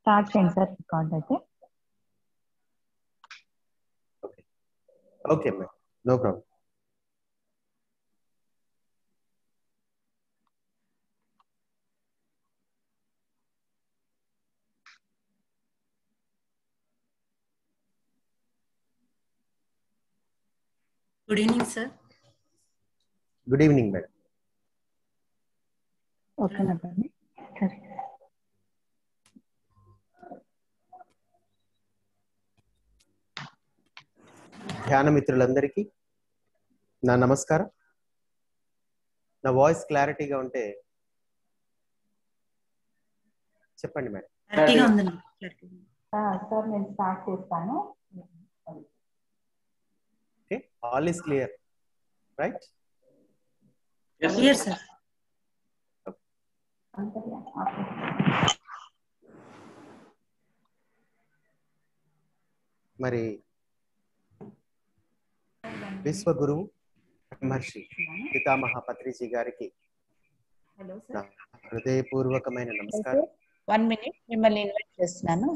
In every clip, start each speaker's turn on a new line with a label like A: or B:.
A: Start చేయండి sir record అయితే
B: okay ma'am no problem
C: good evening sir
B: good evening madam
A: ఓకేనా అండి సరే
B: ధ్యాన మిత్రులందరికీ నా నమస్కారం నా వాయిస్ క్లారిటీగా ఉంటే చెప్పండి మేడం
C: క్లారిటీగా ఉందండి క్లారిటీగా ఉంది.
A: ఆ, సార్ నేను స్టార్ట్ చేస్తాను
B: okay all is clear right
C: clear sir
A: అంతర్యా-
B: మరి విశ్వగురువు మహర్షి పితామహ పత్రిజీ గారికి
A: హలో
B: నా
A: సార్
B: హృదయపూర్వకమైన నమస్కారం
D: వన్ మినిట్ మిమ్మల్ని ఇన్వైట్ చేస్తున్నాను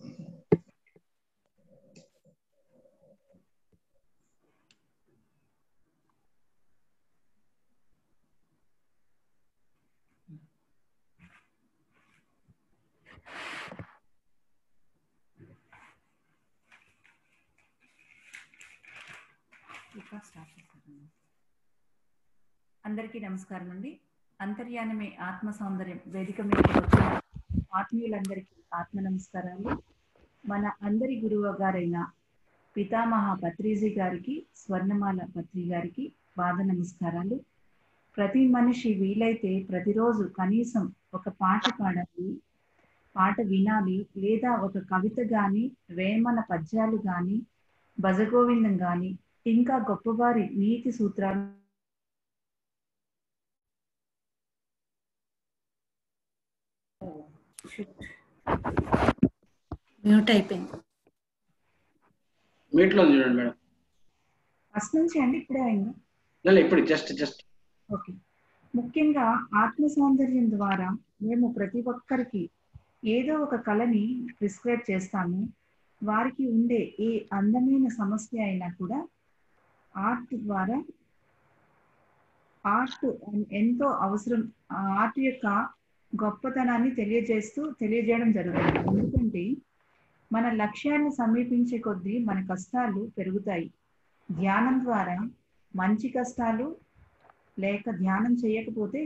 E: రికార్డ్ స్టార్ట్ చేశాను. అందరికీ నమస్కారం అండి అంతర్యానమే ఆత్మ సౌందర్యం వేదిక మీద వచ్చిన ఆత్మీయులందరికీ ఆత్మ నమస్కారాలు మన అందరి గురువు గారైన పితామహ పత్రిజీ గారికి స్వర్ణమాల పత్రి గారికి పాద నమస్కారాలు ప్రతి మనిషి వీలైతే ప్రతిరోజు కనీసం ఒక పాట పాడాలి పాట వినాలి లేదా ఒక కవిత గాని వేమన పద్యాలు గాని భజగోవిందం గాని ఇంకా గొప్పవారి నీతి సూత్రాలు
C: మ్యూట్ అయిపోయింది
F: మీట్ లో చూడండి మేడం
E: ఫస్ట్ నుంచి అండి ఇప్పుడే అయిందా
F: లేదు ఇప్పుడు జస్ట్ జస్ట్
E: ఓకే ముఖ్యంగా ఆత్మ సౌందర్యం ద్వారా మేము ప్రతి ఒక్కరికి ఏదో ఒక కళని ప్రిస్క్రైబ్ చేస్తాము వారికి ఉండే ఏ అందమైన సమస్య అయినా కూడా ఆర్ట్ ద్వారా ఆర్ట్ ఎంతో అవసరం ఆ ఆర్ట్ యొక్క గొప్పతనాన్ని తెలియజేస్తూ తెలియజేయడం జరుగుతుంది ఎందుకంటే మన లక్ష్యాన్ని సమీపించే కొద్దీ మన కష్టాలు పెరుగుతాయి ధ్యానం ద్వారా మంచి కష్టాలు లేక ధ్యానం చేయకపోతే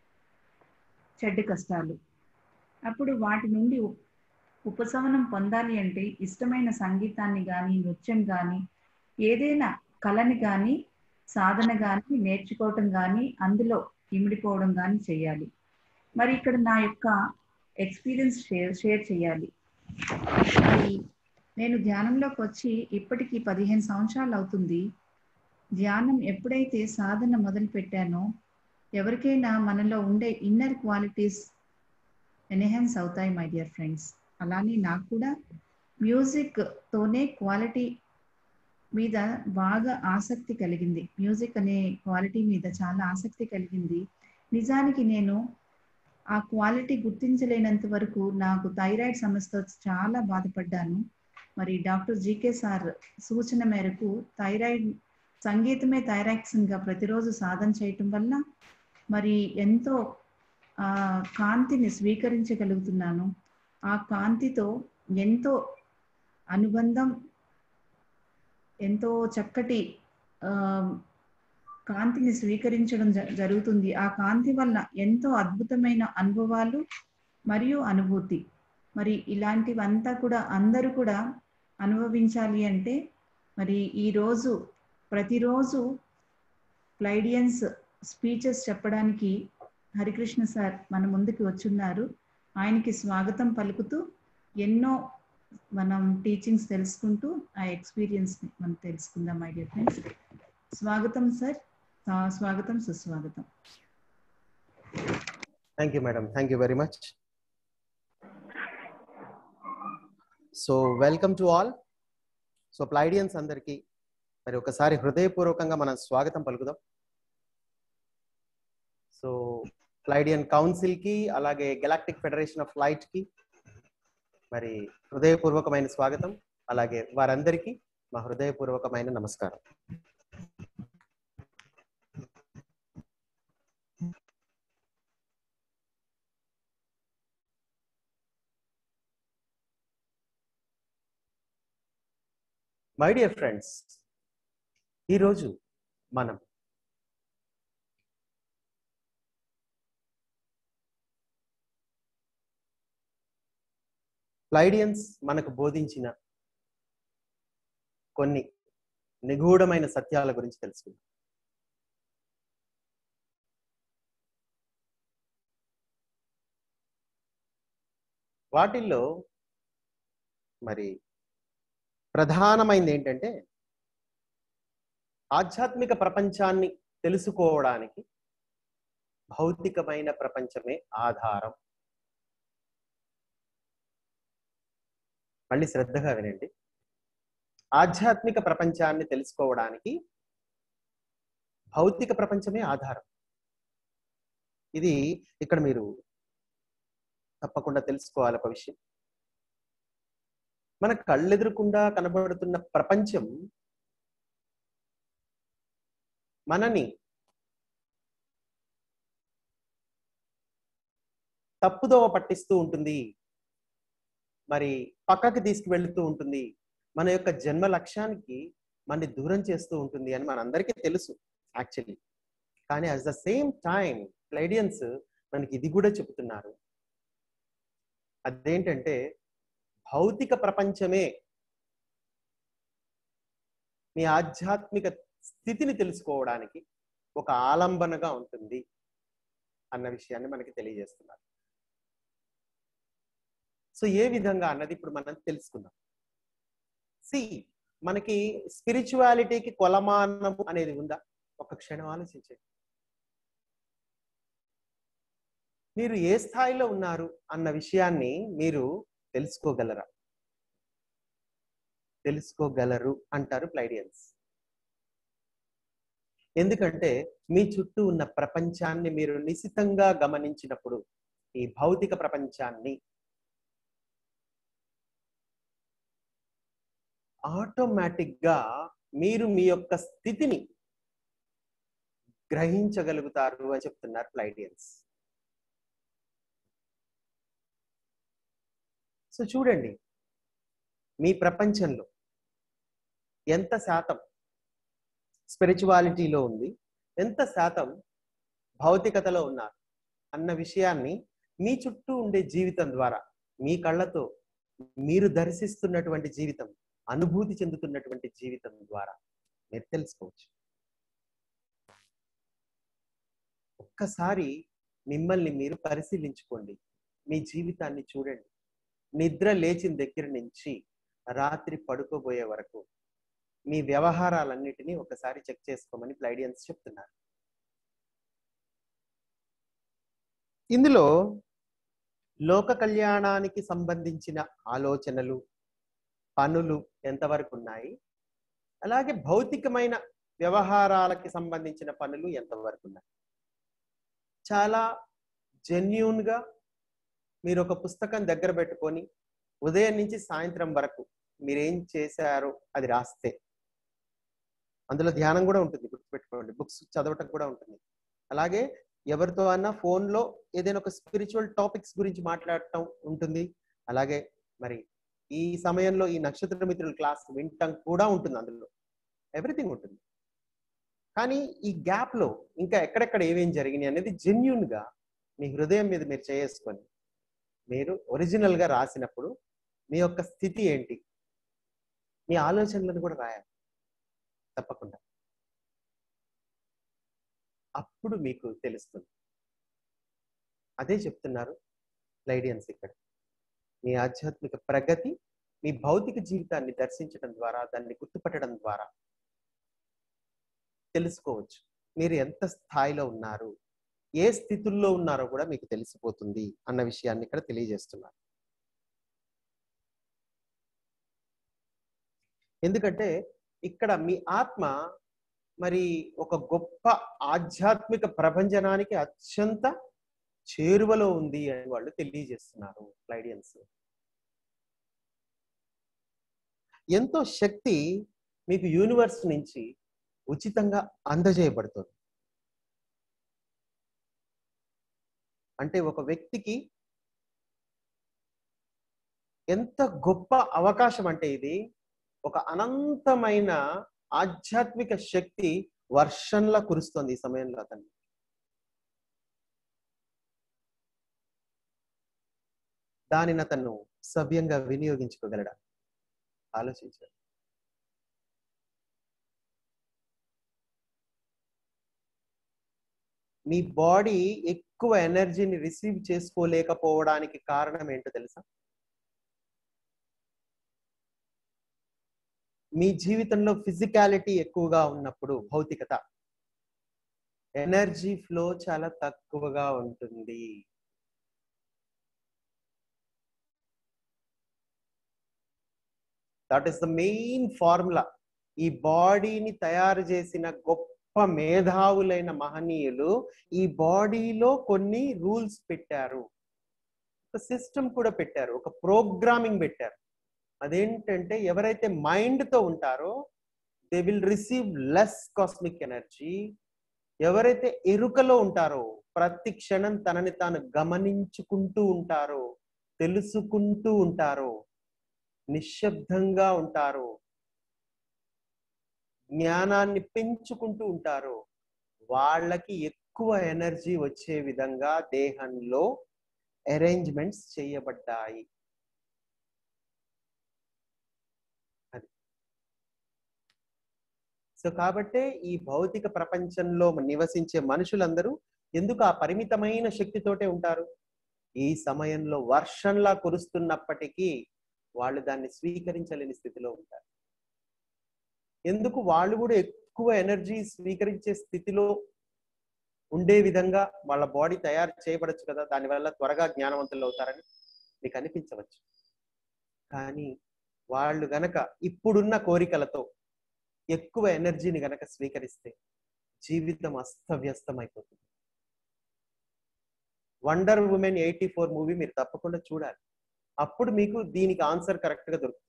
E: చెడ్డ కష్టాలు అప్పుడు వాటి నుండి ఉప్- ఉపశమనం పొందాలి అంటే ఇష్టమైన సంగీతాన్ని కానీ నృత్యం కానీ ఏదైనా కళని కానీ సాధన కానీ నేర్చుకోవటం కానీ అందులో ఇమిడిపోవడం కానీ చేయాలి మరి ఇక్కడ నా యొక్క ఎక్స్పీరియన్స్ షేర్ షేర్ చేయాలి మరి నేను ధ్యానంలోకి వచ్చి ఇప్పటికి పదిహేను సంవత్సరాలు అవుతుంది ధ్యానం ఎప్పుడైతే సాధన మొదలు పెట్టానో ఎవరికైనా మనలో ఉండే ఇన్నర్ క్వాలిటీస్ ఎన్హాన్స్ అవుతాయి మై డియర్ ఫ్రెండ్స్ అలానే నాకు కూడా మ్యూజిక్ తోనే క్వాలిటీ మీద బాగా ఆసక్తి కలిగింది మ్యూజిక్ అనే క్వాలిటీ మీద చాలా ఆసక్తి కలిగింది నిజానికి నేను ఆ క్వాలిటీ గుర్తించలేనంత వరకు నాకు థైరాయిడ్ సమస్యతో చాలా బాధపడ్డాను మరి డాక్టర్ జీకే సార్ సూచన మేరకు థైరాయిడ్ సంగీతమే థైరాక్సిన్గా ప్రతిరోజు సాధన చేయటం వల్ల మరి ఎంతో ఆ కాంతిని స్వీకరించగలుగుతున్నాను ఆ కాంతితో ఎంతో అనుబంధం ఎంతో చక్కటి ఆ కాంతిని స్వీకరించడం జ- జరుగుతుంది ఆ కాంతి వల్ల ఎంతో అద్భుతమైన అనుభవాలు మరియు అనుభూతి మరి ఇలాంటివంతా కూడా అందరూ కూడా అనుభవించాలి అంటే మరి ఈరోజు ప్రతిరోజు ప్లైడియన్స్ స్పీచెస్ చెప్పడానికి హరికృష్ణ సార్ మన ముందుకు వచ్చున్నారు ఆయనకి స్వాగతం పలుకుతూ ఎన్నో మనం టీచింగ్స్ తెలుసుకుంటూ ఆ ఎక్స్పీరియన్స్ని మనం తెలుసుకుందాం మై డియర్ ఫ్రెండ్స్ స్వాగతం సార్ స్వాగతం సుస్వాగతం
B: thank you madam thank you very much so welcome to all so Pleiadians అందరికీ మరి ఒకసారి హృదయపూర్వకంగా మనం స్వాగతం పలుకుదాం సో ప్లైడియన్ కౌన్సిల్ కి అలాగే గెలాక్టిక్ ఫెడరేషన్ ఆఫ్ లైట్ కి మరి హృదయపూర్వకమైన స్వాగతం అలాగే వారందరికీ మా హృదయపూర్వకమైన నమస్కారం మై డియర్ ఫ్రెండ్స్ ఈరోజు మనం ఫ్లైడియన్స్ మనకు బోధించిన కొన్ని నిగూఢమైన సత్యాల గురించి తెలుసుకుందాం వాటిల్లో మరి ప్రధానమైనది ఏంటంటే ఆధ్యాత్మిక ప్రపంచాన్ని తెలుసుకోవడానికి భౌతికమైన ప్రపంచమే ఆధారం మళ్ళీ శ్రద్ధగా వినండి ఆధ్యాత్మిక ప్రపంచాన్ని తెలుసుకోవడానికి భౌతిక ప్రపంచమే ఆధారం ఇది ఇక్కడ మీరు తప్పకుండా తెలుసుకోవాలి ఒక విషయం మన కళ్ళెదురకుండా కనబడుతున్న ప్రపంచం మనని తప్పుదోవ పట్టిస్తూ ఉంటుంది మరి పక్కకి తీసుకువెళ్తూ ఉంటుంది మన యొక్క జన్మ లక్ష్యానికి మనని దూరం చేస్తూ ఉంటుంది అని మనందరికీ తెలుసు యాక్చువల్లీ కానీ at the same time Pleiadians మనకి ఇది కూడా చెబుతున్నారు అదేంటంటే భౌతిక ప్రపంచమే మీ ఆధ్యాత్మిక స్థితిని తెలుసుకోవడానికి ఒక ఆలంబనగా ఉంటుంది అన్న విషయాన్ని మనకి తెలియజేస్తున్నారు సో ఏ విధంగా అన్నది ఇప్పుడు మనం తెలుసుకుందాం సి మనకి స్పిరిచువాలిటీకి కొలమానము అనేది ఉందా ఒక క్షణం ఆలోచించండి మీరు ఏ స్థాయిలో ఉన్నారు అన్న విషయాన్ని మీరు తెలుసుకోగలరా తెలుసుకోగలరు అంటారు ప్లైడియన్స్ ఎందుకంటే మీ చుట్టూ ఉన్న ప్రపంచాన్ని మీరు నిశితంగా గమనించినప్పుడు ఈ భౌతిక ప్రపంచాన్ని ఆటోమేటిక్ గా మీరు మీ యొక్క స్థితిని గ్రహించగలుగుతారు అని చెప్తున్నారు ప్లైడియన్స్ సో చూడండి మీ ప్రపంచంలో ఎంత శాతం స్పిరిచువాలిటీలో ఉంది ఎంత శాతం భౌతికతలో ఉన్నారు అన్న విషయాన్ని మీ చుట్టూ ఉండే జీవితం ద్వారా మీ కళ్ళతో మీరు దర్శిస్తున్నటువంటి జీవితం అనుభూతి చెందుతున్నటువంటి జీవితం ద్వారా మీరు తెలుసుకోవచ్చు ఒక్కసారి మిమ్మల్ని మీరు పరిశీలించుకోండి మీ జీవితాన్ని చూడండి నిద్ర లేచిన దగ్గర నుంచి రాత్రి పడుకోబోయే వరకు మీ వ్యవహారాలన్నిటినీ ఒకసారి చెక్ చేసుకోమని ప్లైడియన్స్ చెప్తున్నారు ఇందులో లోక కళ్యాణానికి సంబంధించిన ఆలోచనలు పనులు ఎంతవరకు ఉన్నాయి అలాగే భౌతికమైన వ్యవహారాలకి సంబంధించిన పనులు ఎంతవరకు ఉన్నాయి చాలా జెన్యున్ గా మీరు ఒక పుస్తకం దగ్గర పెట్టుకొని ఉదయం నుంచి సాయంత్రం వరకు మీరేం చేశారో అది రాస్తే అందులో ధ్యానం కూడా ఉంటుంది గుర్తుపెట్టుకోండి బుక్స్ చదవటం కూడా ఉంటుంది అలాగే ఎవరితో అన్నా ఫోన్లో ఏదైనా ఒక స్పిరిచువల్ టాపిక్స్ గురించి మాట్లాడటం ఉంటుంది అలాగే మరి ఈ సమయంలో ఈ నక్షత్ర మిత్రుల క్లాస్ వినటం కూడా ఉంటుంది అందులో ఎవ్రీథింగ్ ఉంటుంది కానీ ఈ గ్యాప్ లో ఇంకా ఎక్కడెక్కడ ఏమేం జరిగినాయి అనేది జెన్యున్ గా మీ హృదయం మీద మీరు చేసుకొని మీరు ఒరిజినల్ గా రాసినప్పుడు మీ యొక్క స్థితి ఏంటి మీ ఆలోచనలను కూడా రాయాలి తప్పకుండా అప్పుడు మీకు తెలుస్తుంది అదే చెప్తున్నారు లైడియన్స్ ఇక్కడ మీ ఆధ్యాత్మిక ప్రగతి మీ భౌతిక జీవితాన్ని దర్శించడం ద్వారా దాన్ని గుర్తుపట్టడం ద్వారా తెలుసుకోవచ్చు మీరు ఎంత స్థాయిలో ఉన్నారు ఏ స్థితుల్లో ఉన్నారో కూడా మీకు తెలిసిపోతుంది అన్న విషయాన్ని ఇక్కడ తెలియజేస్తున్నారు ఎందుకంటే ఇక్కడ మీ ఆత్మ మరి ఒక గొప్ప ఆధ్యాత్మిక ప్రభంజనానికి అత్యంత చేరువలో ఉంది అని వాళ్ళు తెలియజేస్తున్నారు లైడియన్స్ ఎంతో శక్తి మీకు యూనివర్స్ నుంచి ఉచితంగా అందజేయబడుతుంది అంటే ఒక వ్యక్తికి ఎంత గొప్ప అవకాశం అంటే ఇది ఒక అనంతమైన ఆధ్యాత్మిక శక్తి వర్షంలా కురుస్తుంది ఈ సమయంలో అతన్ని దానిని అతను సవ్యంగా వినియోగించుకోగలడా ఆలోచించాడు మీ బాడీ ఎక్కువ ఎనర్జీని రిసీవ్ చేసుకోలేకపోవడానికి కారణం ఏంటో తెలుసా మీ జీవితంలో ఫిజికాలిటీ ఎక్కువగా ఉన్నప్పుడు భౌతికత ఎనర్జీ ఫ్లో చాలా తక్కువగా ఉంటుంది that is the main formula ఈ బాడీని తయారు చేసిన గొప్ప మేధావులైన మహనీయులు ఈ బాడీలో కొన్ని రూల్స్ పెట్టారు ఒక సిస్టమ్ కూడా పెట్టారు ఒక ప్రోగ్రామింగ్ పెట్టారు అదేంటంటే ఎవరైతే మైండ్ తో ఉంటారో they will receive less cosmic energy ఎవరైతే ఎరుకలో ఉంటారో ప్రతి క్షణం తనని తాను గమనించుకుంటూ ఉంటారో తెలుసుకుంటూ ఉంటారో నిశ్శబ్దంగా ఉంటారో జ్ఞానాన్ని పెంచుకుంటూ ఉంటారో వాళ్ళకి ఎక్కువ ఎనర్జీ వచ్చే విధంగా దేహంలో అరేంజ్మెంట్స్ చేయబడ్డాయి అది సో కాబట్టే ఈ భౌతిక ప్రపంచంలో నివసించే మనుషులందరూ ఎందుకు ఆ పరిమితమైన శక్తితోటే ఉంటారు ఈ సమయంలో వర్షంలా కురుస్తున్నప్పటికీ వాళ్ళు దాన్ని స్వీకరించలేని స్థితిలో ఉంటారు ఎందుకు వాళ్ళు కూడా ఎక్కువ ఎనర్జీ స్వీకరించే స్థితిలో ఉండే విధంగా వాళ్ళ బాడీ తయారు చేయబడచ్చు కదా దానివల్ల త్వరగా జ్ఞానవంతులు అవుతారని మీకు అనిపించవచ్చు కానీ వాళ్ళు గనక ఇప్పుడున్న కోరికలతో ఎక్కువ ఎనర్జీని గనక స్వీకరిస్తే జీవితం అస్తవ్యస్తం అయిపోతుంది Wonder Woman eighty four movie మీరు తప్పకుండా చూడాలి అప్పుడు మీకు దీనికి ఆన్సర్ కరెక్ట్ గా దొరుకుతుంది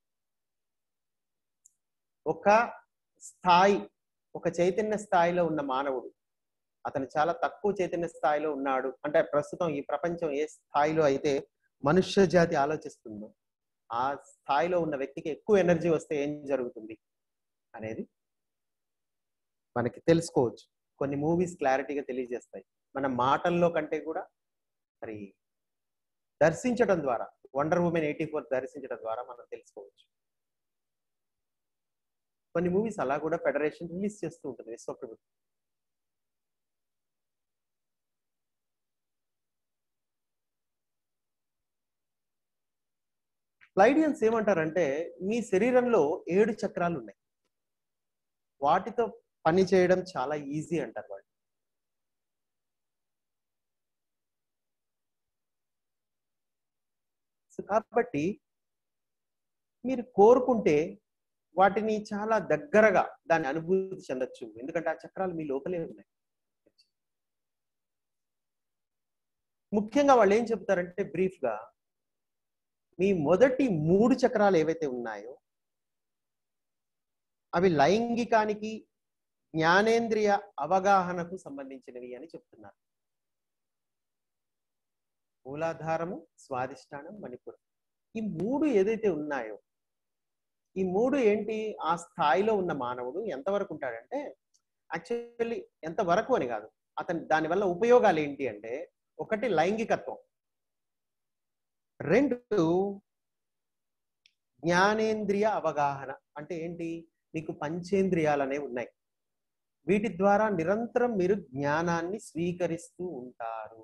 B: ఒక స్థాయి ఒక చైతన్య స్థాయిలో ఉన్న మానవుడు అతను చాలా తక్కువ చైతన్య స్థాయిలో ఉన్నాడు అంటే ప్రస్తుతం ఈ ప్రపంచం ఏ స్థాయిలో అయితే మనుష్య జాతి ఆలోచిస్తుందో ఆ స్థాయిలో ఉన్న వ్యక్తికి ఎక్కువ ఎనర్జీ వస్తే ఏం జరుగుతుంది అనేది మనకి తెలుసుకోవచ్చు కొన్ని మూవీస్ క్లారిటీగా తెలియజేస్తాయి మన మాటల్లో కంటే కూడా మరి దర్శించడం ద్వారా వండర్ ఉమెన్ ఎయిటీ ఫోర్ దర్శించడం ద్వారా మనం తెలుసుకోవచ్చు కొన్ని మూవీస్ అలా కూడా ఫెడరేషన్ రిలీజ్ చేస్తూ ఉంటుంది విశ్వప్రభుత్వం ఫ్లైడియన్స్ ఏమంటారంటే మీ శరీరంలో ఏడు చక్రాలు ఉన్నాయి వాటితో పని చేయడం చాలా ఈజీ అంటారు వాళ్ళు సో కాబట్టి మీరు కోరుకుంటే వాటిని చాలా దగ్గరగా దాన్ని అనుభూతి చెందొచ్చు ఎందుకంటే ఆ చక్రాలు మీ లోపలే ఉన్నాయి ముఖ్యంగా వాళ్ళు ఏం చెప్తారంటే బ్రీఫ్ గా మీ మొదటి మూడు చక్రాలు ఏవైతే ఉన్నాయో అవి లైంగికానికి జ్ఞానేంద్రియ అవగాహనకు సంబంధించినవి అని చెప్తున్నారు మూలాధారము స్వాదిష్టానం మణిపురం ఈ మూడు ఏదైతే ఉన్నాయో ఈ మూడు ఏంటి ఆ స్థాయిలో ఉన్న మానవుడు ఎంతవరకు ఉంటాడంటే యాక్చువల్లీ ఎంతవరకు అని కాదు అతని దానివల్ల ఉపయోగాలు ఏంటి అంటే ఒకటి లైంగికత్వం రెండు జ్ఞానేంద్రియ అవగాహన అంటే ఏంటి మీకు పంచేంద్రియాలు అనేవి ఉన్నాయి వీటి ద్వారా నిరంతరం మీరు జ్ఞానాన్ని స్వీకరిస్తూ ఉంటారు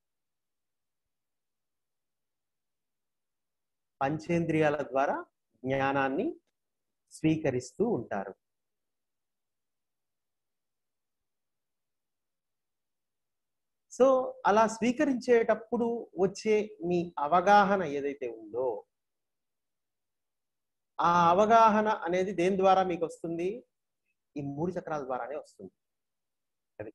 B: పంచేంద్రియాల ద్వారా జ్ఞానాన్ని స్వీకరిస్తూ ఉంటారు సో అలా స్వీకరించేటప్పుడు వచ్చే మీ అవగాహన ఏదైతే ఉందో ఆ అవగాహన అనేది దేని ద్వారా మీకు వస్తుంది ఈ మూడు చక్రాల ద్వారానే వస్తుంది అది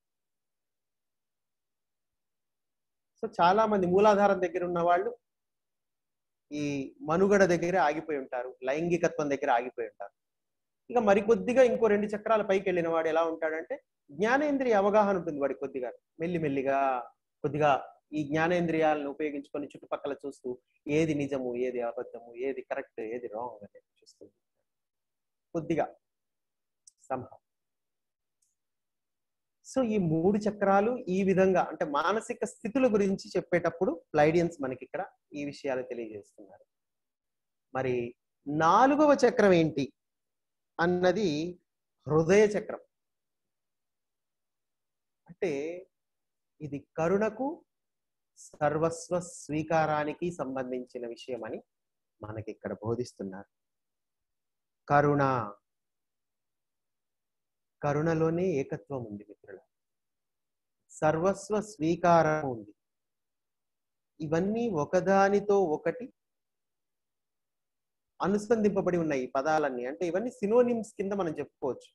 B: సో చాలా మంది మూలాధారం దగ్గర ఉన్న వాళ్ళు ఈ మనుగడ దగ్గర ఆగిపోయి ఉంటారు లైంగికత్వం దగ్గర ఆగిపోయి ఉంటారు ఇక మరికొద్దిగా ఇంకో రెండు చక్రాల పైకి వెళ్ళిన వాడు ఎలా ఉంటాడంటే జ్ఞానేంద్రియ అవగాహన ఉంటుంది వాడి కొద్దిగా మెల్లిమెల్లిగా కొద్దిగా ఈ జ్ఞానేంద్రియాలను ఉపయోగించుకొని చుట్టుపక్కల చూస్తూ ఏది నిజము ఏది అబద్ధము ఏది కరెక్ట్ ఏది రాంగ్ అనేది చూస్తుంది కొద్దిగా సంభవం సో ఈ మూడు చక్రాలు ఈ విధంగా అంటే మానసిక స్థితుల గురించి చెప్పేటప్పుడు ప్లైడియన్స్ మనకి ఇక్కడ ఈ విషయాలు తెలియజేస్తున్నారు మరి నాలుగవ చక్రం ఏంటి అన్నది హృదయ చక్రం అంటే ఇది కరుణకు సర్వస్వ స్వీకారానికి సంబంధించిన విషయం అని మనకి ఇక్కడ బోధిస్తున్నారు కరుణ కరుణలోనే ఏకత్వం ఉంది మిత్రుల సర్వస్వ స్వీకారం ఉంది ఇవన్నీ ఒకదానితో ఒకటి అనుసంధింపబడి ఉన్నాయి ఈ పదాలన్నీ అంటే ఇవన్నీ సినోనిమ్స్ కింద మనం చెప్పుకోవచ్చు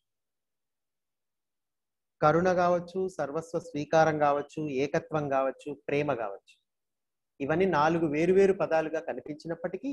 B: కరుణ కావచ్చు సర్వస్వ స్వీకారం కావచ్చు ఏకత్వం కావచ్చు ప్రేమ కావచ్చు ఇవన్నీ నాలుగు వేరువేరు పదాలుగా కనిపించినప్పటికీ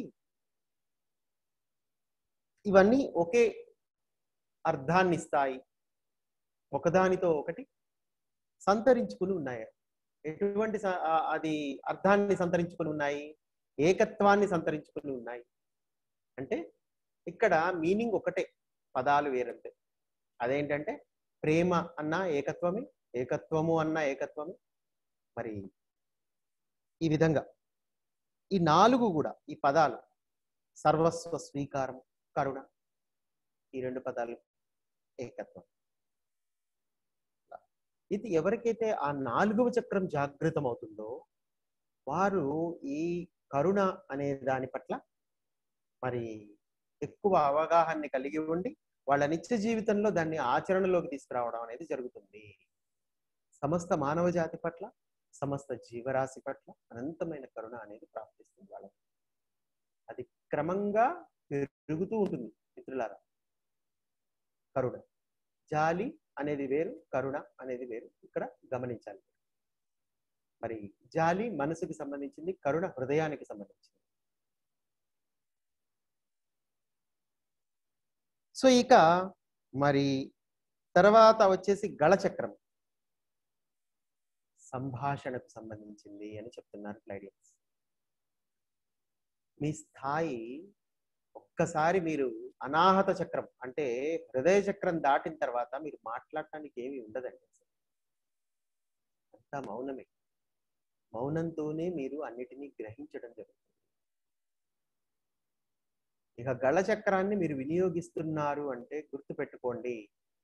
B: ఇవన్నీ ఒకే అర్థాన్ని ఇస్తాయి ఒకదానితో ఒకటి సంతరించుకుని ఉన్నాయి ఎటువంటి స- ఆ- అది అర్థాన్ని సంతరించుకుని ఉన్నాయి ఏకత్వాన్ని సంతరించుకుని ఉన్నాయి అంటే ఇక్కడ మీనింగ్ ఒకటే పదాలు వేరంతే అదేంటంటే ప్రేమ అన్న ఏకత్వమే ఏకత్వము అన్న ఏకత్వమే మరి ఈ విధంగా ఈ నాలుగు కూడా ఈ పదాలు సర్వస్వ స్వీకారం కరుణ ఈ రెండు పదాలు ఏకత్వం ఇది ఎవరికైతే ఆ నాలుగవ చక్రం జాగృతం అవుతుందో వారు ఈ కరుణ అనే దాని పట్ల మరి ఎక్కువ అవగాహనని కలిగి ఉండి వాళ్ళ నిత్య జీవితంలో దాన్ని ఆచరణలోకి తీసుకురావడం అనేది జరుగుతుంది సమస్త మానవ జాతి పట్ల సమస్త జీవరాశి పట్ల అనంతమైన కరుణ అనేది ప్రాప్తిస్తుంది వాళ్ళకి అది క్రమంగా పెరుగుతూ ఉంటుంది మిత్రులారా కరుణ జాలి అనేది వేరు కరుణ అనేది వేరు ఇక్కడ గమనించాలి మరి జాలి మనసుకి సంబంధించింది కరుణ హృదయానికి సంబంధించింది సో ఇక మరి తర్వాత వచ్చేసి గళచక్రం సంభాషణకు సంబంధించింది అని చెప్తున్నారు క్లైడియన్స్ మీ స్థాయి ఒక్కసారి మీరు అనాహత చక్రం అంటే హృదయ చక్రం దాటిన తర్వాత మీరు మాట్లాడటానికి ఏమీ ఉండదండి అసలు అంతా మౌనమే మౌనంతోనే మీరు అన్నిటినీ గ్రహించడం జరుగుతుంది ఇక గళ చక్రాన్ని మీరు వినియోగిస్తున్నారు అంటే గుర్తుపెట్టుకోండి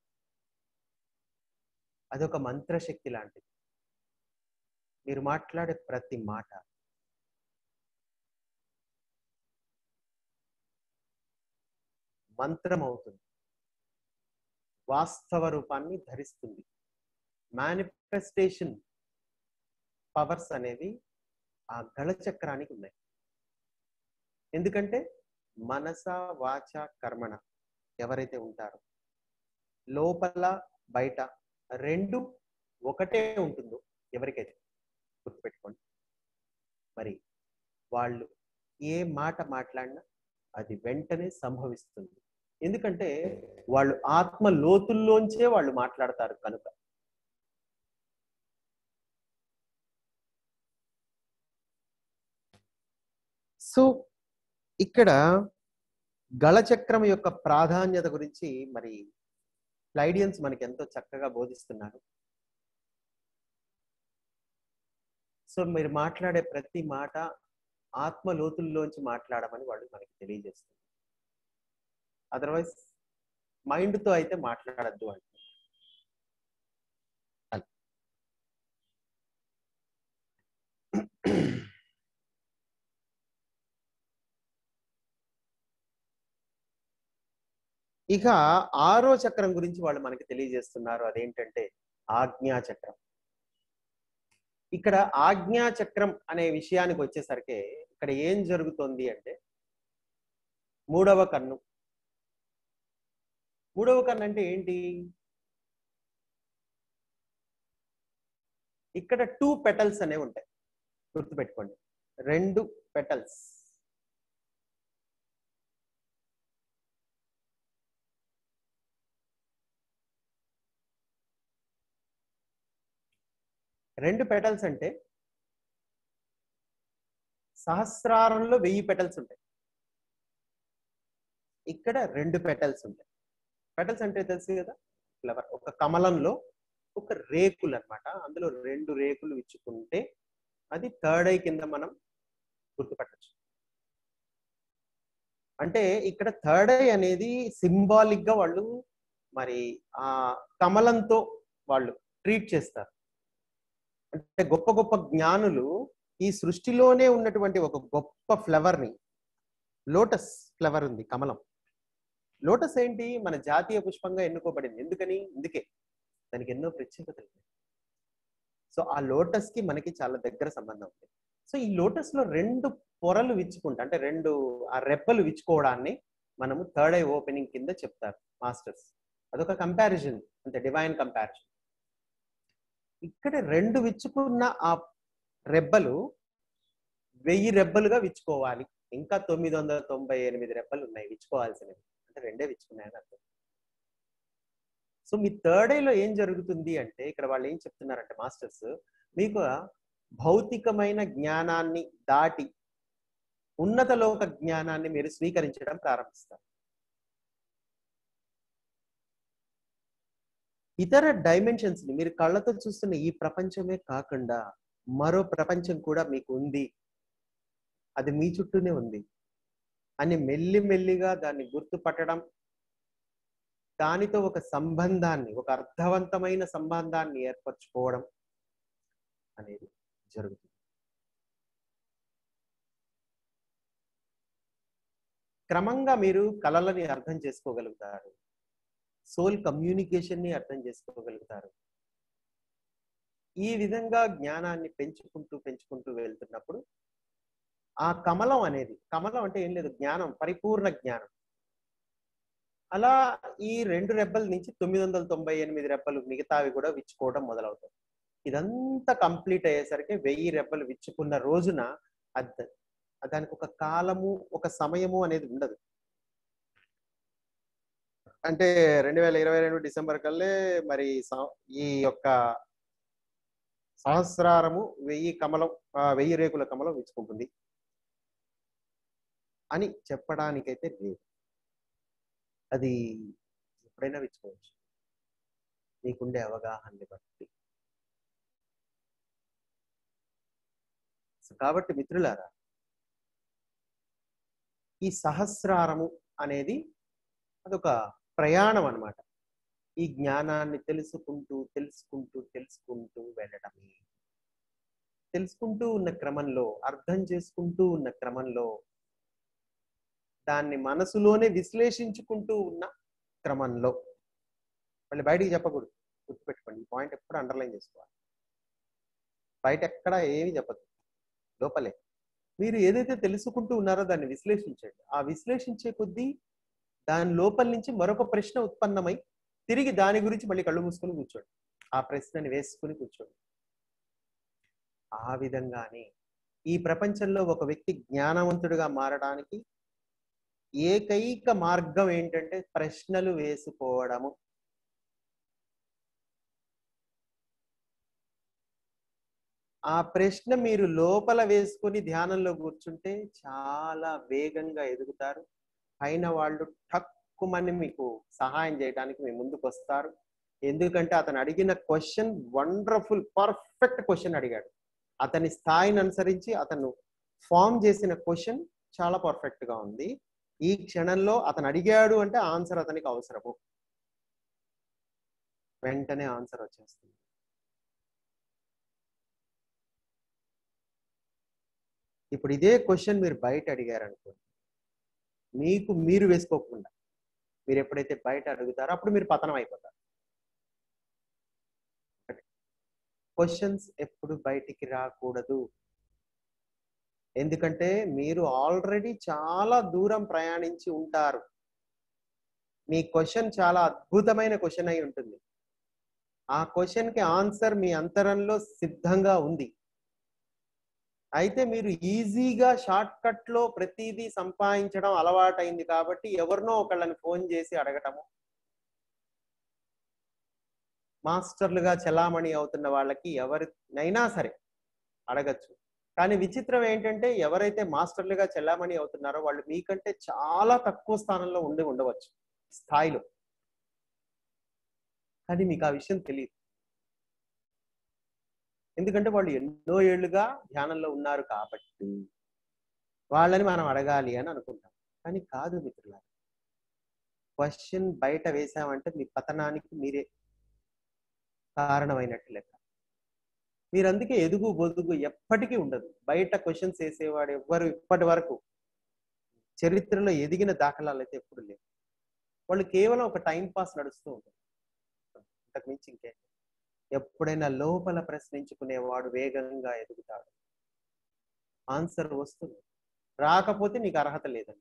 B: అదొక మంత్రశక్తి లాంటిది మీరు మాట్లాడే ప్రతి మాట మంత్రం అవుతుంది వాస్తవ రూపాన్ని ధరిస్తుంది మేనిఫెస్టేషన్ పవర్స్ అనేవి ఆ గళ చక్రానికి ఉన్నాయి ఎందుకంటే మనస వాచ కర్మణ ఎవరైతే ఉంటారో లోపల బయట రెండు ఒకటే ఉంటుందో ఎవరికైతే గుర్తుపెట్టుకోండి మరి వాళ్ళు ఏ మాట మాట్లాడినా అది వెంటనే సంభవిస్తుంది ఎందుకంటే వాళ్ళు ఆత్మ లోతుల్లోంచే వాళ్ళు మాట్లాడతారు కనుక సో ఇక్కడ గళచక్రం యొక్క ప్రాధాన్యత గురించి మరి ఫ్లైడియన్స్ మనకి ఎంతో చక్కగా బోధిస్తున్నారు సో మీరు మాట్లాడే ప్రతి మాట ఆత్మ లోతుల్లోంచి మాట్లాడమని వాళ్ళు మనకి తెలియజేస్తారు అదర్వైజ్ మైండ్తో అయితే మాట్లాడద్దు అంటే ఇక ఆరో చక్రం గురించి వాళ్ళు మనకి తెలియజేస్తున్నారు అదేంటంటే ఆజ్ఞా చక్రం ఇక్కడ ఆజ్ఞా చక్రం అనే విషయానికి వచ్చేసరికి ఇక్కడ ఏం జరుగుతుంది అంటే మూడవ కన్ను మూడవ కన్ను అంటే ఏంటి ఇక్కడ టూ పెటల్స్ అనేవి ఉంటాయి గుర్తుపెట్టుకోండి రెండు పెటల్స్ రెండు పెటల్స్ అంటే సహస్రారంలో వెయ్యి పెటల్స్ ఉంటాయి ఇక్కడ రెండు పెటల్స్ ఉంటాయి పెటల్స్ అంటే తెలుసు కదా ఫ్లవర్ ఒక కమలంలో ఒక రేకులు అన్నమాట అందులో రెండు రేకులు ఇచ్చుకుంటే అది థర్డ్ ఐ కింద మనం గుర్తుపట్టచ్చు అంటే ఇక్కడ థర్డ్ ఐ అనేది సింబాలిక్ గా వాళ్ళు మరి ఆ కమలంతో వాళ్ళు ట్రీట్ చేస్తారు అంటే గొప్ప గొప్ప జ్ఞానులు ఈ సృష్టిలోనే ఉన్నటువంటి ఒక గొప్ప ఫ్లవర్ ని లోటస్ ఫ్లవర్ ఉంది కమలం లోటస్ ఏంటి మన జాతీయ పుష్పంగా ఎన్నుకోబడింది ఎందుకని అందుకే దానికి ఎన్నో ప్రత్యేకతలు ఉన్నాయి సో ఆ లోటస్ కి మనకి చాలా దగ్గర సంబంధం ఉంది సో ఈ లోటస్ లో రెండు పొరలు విచ్చుకుంటా అంటే రెండు ఆ రెప్పలు విచ్చుకోవడాన్ని మనము థర్డ్ ఐ ఓపెనింగ్ కింద చెప్తారు మాస్టర్స్ అదొక కంపారిజన్ అంటే డివైన్ కంపారిజన్ ఇక్కడ రెండు విచ్చుకున్న ఆ రెబ్బలు వెయ్యి రెబ్బలుగా విచ్చుకోవాలి ఇంకా తొమ్మిది వందల తొంభై ఎనిమిది రెబ్బలు ఉన్నాయి విచ్చుకోవాల్సినవి అంటే రెండే విచ్చుకున్నాయని అర్థం సో మీ థర్డ్ లో ఏం జరుగుతుంది అంటే ఇక్కడ వాళ్ళు ఏం చెప్తున్నారంటే మాస్టర్స్ మీకు భౌతికమైన జ్ఞానాన్ని దాటి ఉన్నత లోక జ్ఞానాన్ని మీరు స్వీకరించడం ప్రారంభిస్తారు ఇతర డైమెన్షన్స్ ని మీరు కళ్ళతో చూస్తున్న ఈ ప్రపంచమే కాకుండా మరో ప్రపంచం కూడా మీకు ఉంది అది మీ చుట్టూనే ఉంది అని మెల్లి మెల్లిగా దాన్ని గుర్తుపట్టడం దానితో ఒక సంబంధాన్ని ఒక అర్థవంతమైన సంబంధాన్ని ఏర్పరచుకోవడం అనేది జరుగుతుంది క్రమంగా మీరు కళలని అర్థం చేసుకోగలుగుతారు సోల్ కమ్యూనికేషన్ ని అర్థం చేసుకోగలుగుతారు ఈ విధంగా జ్ఞానాన్ని పెంచుకుంటూ పెంచుకుంటూ వెళ్తున్నప్పుడు ఆ కమలం అనేది కమలం అంటే ఏం లేదు జ్ఞానం పరిపూర్ణ జ్ఞానం అలా ఈ రెండు రెబ్బల నుంచి తొమ్మిది వందల తొంభై ఎనిమిది రెబ్బలు మిగతావి కూడా విచ్చుకోవడం మొదలవుతాయి ఇదంతా కంప్లీట్ అయ్యేసరికి వెయ్యి రెబ్బలు విచ్చుకున్న రోజున అది దానికి ఒక కాలము ఒక సమయము అనేది ఉండదు అంటే రెండు వేల ఇరవై రెండు డిసెంబర్ కల్లే మరి సం- ఈ యొక్క సహస్రారము వెయ్యి కమలం ఆ, వెయ్యి రేకుల కమలం విచ్చుకుంటుంది అని చెప్పడానికైతే లేదు అది ఎప్పుడైనా విచ్చుకోవచ్చు నీకుండే అవగాహనని బట్టి సో కాబట్టి మిత్రులారా ఈ సహస్రారము అనేది అదొక ప్రయాణం అన్నమాట ఈ జ్ఞానాన్ని తెలుసుకుంటూ తెలుసుకుంటూ తెలుసుకుంటూ వెళ్ళడమే తెలుసుకుంటూ ఉన్న క్రమంలో అర్థం చేసుకుంటూ ఉన్న క్రమంలో దాన్ని మనసులోనే విశ్లేషించుకుంటూ ఉన్న క్రమంలో మళ్ళీ బయటికి చెప్పకూడదు గుర్తుపెట్టుకోండి ఈ పాయింట్ ఎప్పుడు అండర్లైన్ చేసుకోవాలి బయట ఎక్కడ ఏమి చెప్పదు లోపలే మీరు ఏదైతే తెలుసుకుంటూ ఉన్నారో దాన్ని విశ్లేషించండి ఆ విశ్లేషించే కొద్దీ దాని లోపల నుంచి మరొక ప్రశ్న ఉత్పన్నమై తిరిగి దాని గురించి మళ్ళీ కళ్ళు మూసుకొని కూర్చోండి ఆ ప్రశ్నని వేసుకుని కూర్చోండి ఆ విధంగానే ఈ ప్రపంచంలో ఒక వ్యక్తి జ్ఞానవంతుడిగా మారడానికి ఏకైక మార్గం ఏంటంటే ప్రశ్నలు వేసుకోవడము ఆ ప్రశ్న మీరు లోపల వేసుకుని ధ్యానంలో కూర్చుంటే చాలా వేగంగా ఎదుగుతారు పైన వాళ్ళు టక్కుమని మీకు సహాయం చేయడానికి మీ ముందుకు వస్తారు ఎందుకంటే అతను అడిగిన క్వశ్చన్ వండర్ఫుల్ పర్ఫెక్ట్ క్వశ్చన్ అడిగాడు అతని స్థాయిని అనుసరించి అతను ఫామ్ చేసిన క్వశ్చన్ చాలా పర్ఫెక్ట్ గా ఉంది ఈ క్షణంలో అతను అడిగాడు అంటే ఆన్సర్ అతనికి అవసరము వెంటనే ఆన్సర్ వచ్చేస్తుంది ఇప్పుడు ఇదే క్వశ్చన్ మీరు బయట అడిగారు అనుకోండి మీకు మీరు వేసుకోకుండా మీరు ఎప్పుడైతే బయట అడుగుతారో అప్పుడు మీరు పతనం అయిపోతారు క్వశ్చన్స్ ఎప్పుడు బయటికి రాకూడదు ఎందుకంటే మీరు ఆల్రెడీ చాలా దూరం ప్రయాణించి ఉంటారు మీ క్వశ్చన్ చాలా అద్భుతమైన క్వశ్చన్ అయి ఉంటుంది ఆ క్వశ్చన్ కి ఆన్సర్ మీ అంతరంలో సిద్ధంగా ఉంది అయితే మీరు ఈజీగా షార్ట్ కట్ లో ప్రతిదీ సంపాదించడం అలవాటైంది కాబట్టి ఎవరినో ఒకళ్ళని ఫోన్ చేసి అడగటము మాస్టర్లుగా చలామణి అవుతున్న వాళ్ళకి ఎవరినైనా సరే అడగచ్చు కానీ విచిత్రం ఏంటంటే ఎవరైతే మాస్టర్లుగా చలామణి అవుతున్నారో వాళ్ళు మీకంటే చాలా తక్కువ స్థానంలో ఉండి ఉండవచ్చు స్థాయిలో కానీ మీకు ఆ విషయం తెలియదు ఎందుకంటే వాళ్ళు ఎన్నో ఏళ్లుగా ధ్యానంలో ఉన్నారు కాబట్టి వాళ్ళని మనం అడగాలి అని అనుకుంటాం కానీ కాదు మిత్రులారా క్వశ్చన్ బయట వేసామంటే మీ పతనానికి మీరే కారణమైనట్టు లెక్క మీరు అందుకే ఎదుగు బొదుగు ఎప్పటికీ ఉండదు బయట క్వశ్చన్స్ వేసేవాడు ఎవ్వరు ఇప్పటి వరకు చరిత్రలో ఎదిగిన దాఖలాలు అయితే ఎప్పుడు లేవు వాళ్ళు కేవలం ఒక టైం పాస్ నడుస్తూ ఉంటారు అంతకు మించి ఇంకే ఎప్పుడైనా లోపల ప్రశ్నించుకునేవాడు వేగంగా ఎదుగుతాడు ఆన్సర్ వస్తుంది రాకపోతే నీకు అర్హత లేదండి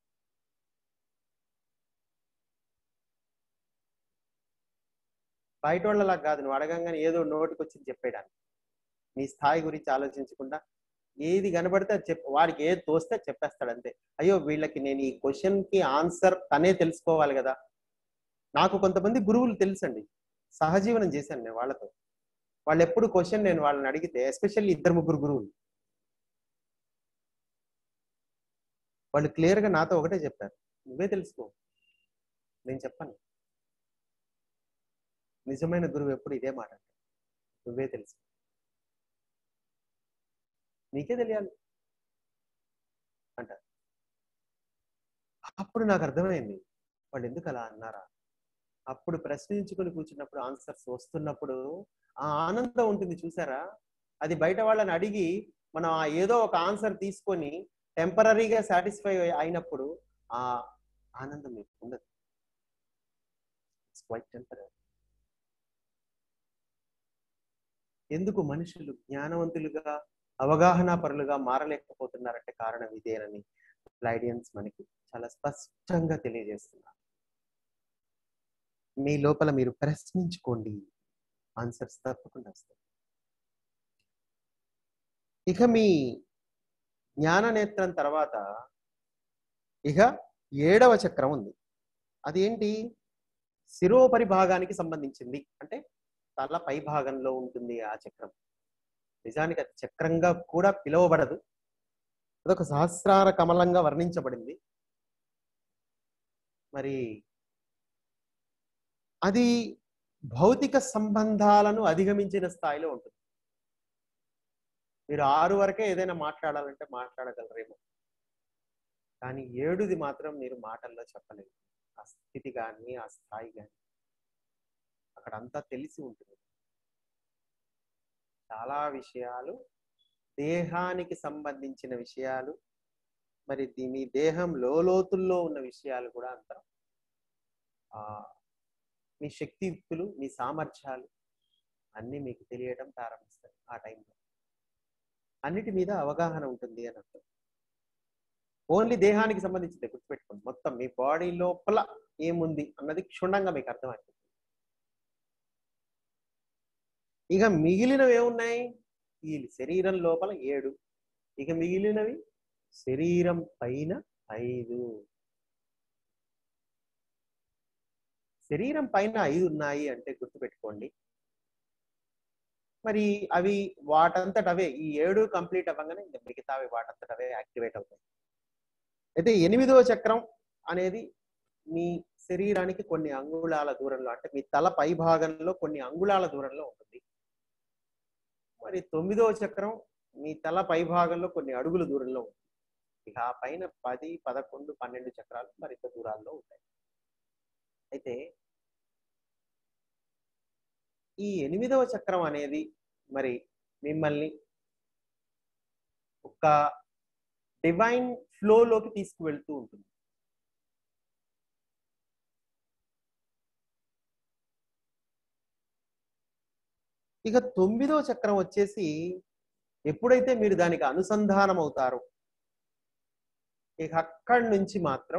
B: బయట వాళ్ళలా కాదు నువ్వు అడగంగానే ఏదో నోటికి వచ్చింది చెప్పేయడానికి నీ స్థాయి గురించి ఆలోచించకుండా ఏది కనబడితే అది చెప్ వాడికి ఏది తోస్తే అది చెప్పేస్తాడు అంతే అయ్యో వీళ్ళకి నేను ఈ క్వశ్చన్ కి ఆన్సర్ తనే తెలుసుకోవాలి కదా నాకు కొంతమంది గురువులు తెలుసండి సహజీవనం చేశాను నేను వాళ్ళతో వాళ్ళు ఎప్పుడు క్వశ్చన్ నేను వాళ్ళని అడిగితే ఎస్పెషల్లీ ఇద్దరు ముగ్గురు గురువులు వాళ్ళు క్లియర్ గా నాతో ఒకటే చెప్పారు నువ్వే తెలుసుకో నేను చెప్పాను నిజమైన గురువు ఎప్పుడు ఇదే మాట అంటాడు. నువ్వే తెలుసు నీకే తెలియాలి అంటారు అప్పుడు నాకు అర్థమైంది వాళ్ళు ఎందుకు అలా అన్నారా అప్పుడు ప్రశ్నించుకొని కూర్చున్నప్పుడు ఆన్సర్స్ వస్తున్నప్పుడు ఆ ఆనందం ఉంటుంది చూసారా అది బయట వాళ్ళని అడిగి మనం ఆ ఏదో ఒక ఆన్సర్ తీసుకొని టెంపరీగా సాటిస్ఫై అయినప్పుడు ఆ ఆనందం మీకు ఉండదు క్వైట్ టెంపరీ ఎందుకు మనుషులు జ్ఞానవంతులుగా అవగాహన పరులుగా మారలేకపోతున్నారంటే కారణం ఇదేనని లైడియన్స్ మనకి చాలా స్పష్టంగా తెలియజేస్తున్నారు మీ లోపల మీరు ప్రశ్నించుకోండి ఆన్సర్స్ తప్పకుండా వస్తాయి ఇక మీ జ్ఞాన నేత్రం తర్వాత ఇక ఏడవ చక్రం ఉంది అదేంటి శిరోపరి భాగానికి సంబంధించింది అంటే తల పై భాగంలో ఉంటుంది ఆ చక్రం నిజానికి అది చక్రంగా కూడా పిలువబడదు అదొక సహస్రార కమలంగా వర్ణించబడింది మరి అది భౌతిక సంబంధాలను అధిగమించిన స్థాయిలో ఉంటుంది మీరు ఆరు వరకే ఏదైనా మాట్లాడాలంటే మాట్లాడగలరేమో కానీ ఏడుది మాత్రం మీరు మాటల్లో చెప్పలేరు ఆ స్థితి కానీ ఆ స్థాయి కానీ అక్కడ అంతా తెలిసి ఉంటుంది చాలా విషయాలు దేహానికి సంబంధించిన విషయాలు మరి దీ- మీ దేహం లోతుల్లో ఉన్న విషయాలు కూడా అంత ఆ మీ శక్తియుక్తులు మీ సామర్థ్యాలు అన్నీ మీకు తెలియడం ప్రారంభిస్తాయి ఆ టైంలో అన్నిటి మీద అవగాహన ఉంటుంది అని అర్థం ఓన్లీ దేహానికి సంబంధించింది గుర్తుపెట్టుకోండి మొత్తం మీ బాడీ లోపల ఏముంది అన్నది క్షుణ్ణంగా మీకు అర్థమైంది ఇక మిగిలినవి ఏమున్నాయి ఈ శరీరం లోపల ఏడు ఇక మిగిలినవి శరీరం పైన ఐదు శరీరం పైన ఐదు ఉన్నాయి అంటే గుర్తుపెట్టుకోండి మరి అవి వాటంతట అవే ఈ ఏడు కంప్లీట్ అవ్వగానే ఇంకా మిగతావి వాటంతట అవే యాక్టివేట్ అవుతాయి అయితే ఎనిమిదవ చక్రం అనేది మీ శరీరానికి కొన్ని అంగుళాల దూరంలో అంటే మీ తల పై భాగంలో కొన్ని అంగుళాల దూరంలో ఉంటుంది మరి తొమ్మిదవ చక్రం మీ తల పై భాగంలో కొన్ని అడుగుల దూరంలో ఉంటుంది ఇక ఆ పైన పది పదకొండు పన్నెండు చక్రాలు మరింత దూరాల్లో ఉంటాయి అయితే ఈ ఎనిమిదవ చక్రం అనేది మరి మిమ్మల్ని ఒక డివైన్ ఫ్లోలోకి తీసుకువెళ్తూ ఉంటుంది ఇక తొమ్మిదవ చక్రం వచ్చేసి ఎప్పుడైతే మీరు దానికి అనుసంధానం అవుతారో ఇక అక్కడి నుంచి మాత్రం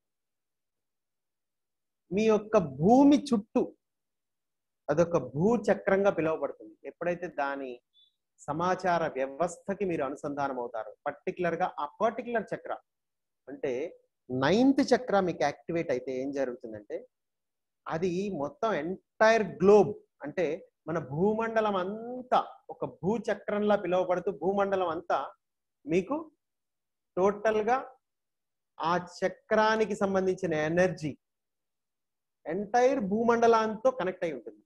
B: మీ యొక్క భూమి చుట్టూ అదొక భూచక్రంగా పిలువబడుతుంది ఎప్పుడైతే దాని సమాచార వ్యవస్థకి మీరు అనుసంధానం అవుతారు పర్టికులర్ గా ఆ పర్టికులర్ చక్ర అంటే నైన్త్ చక్ర మీకు యాక్టివేట్ అయితే ఏం జరుగుతుందంటే అది మొత్తం ఎంటైర్ గ్లోబ్ అంటే మన భూమండలం అంతా ఒక భూచక్రంలా పిలువబడుతూ భూమండలం అంతా మీకు టోటల్ గా ఆ చక్రానికి సంబంధించిన ఎనర్జీ ఎంటైర్ భూమండలంతో కనెక్ట్ అయి ఉంటుంది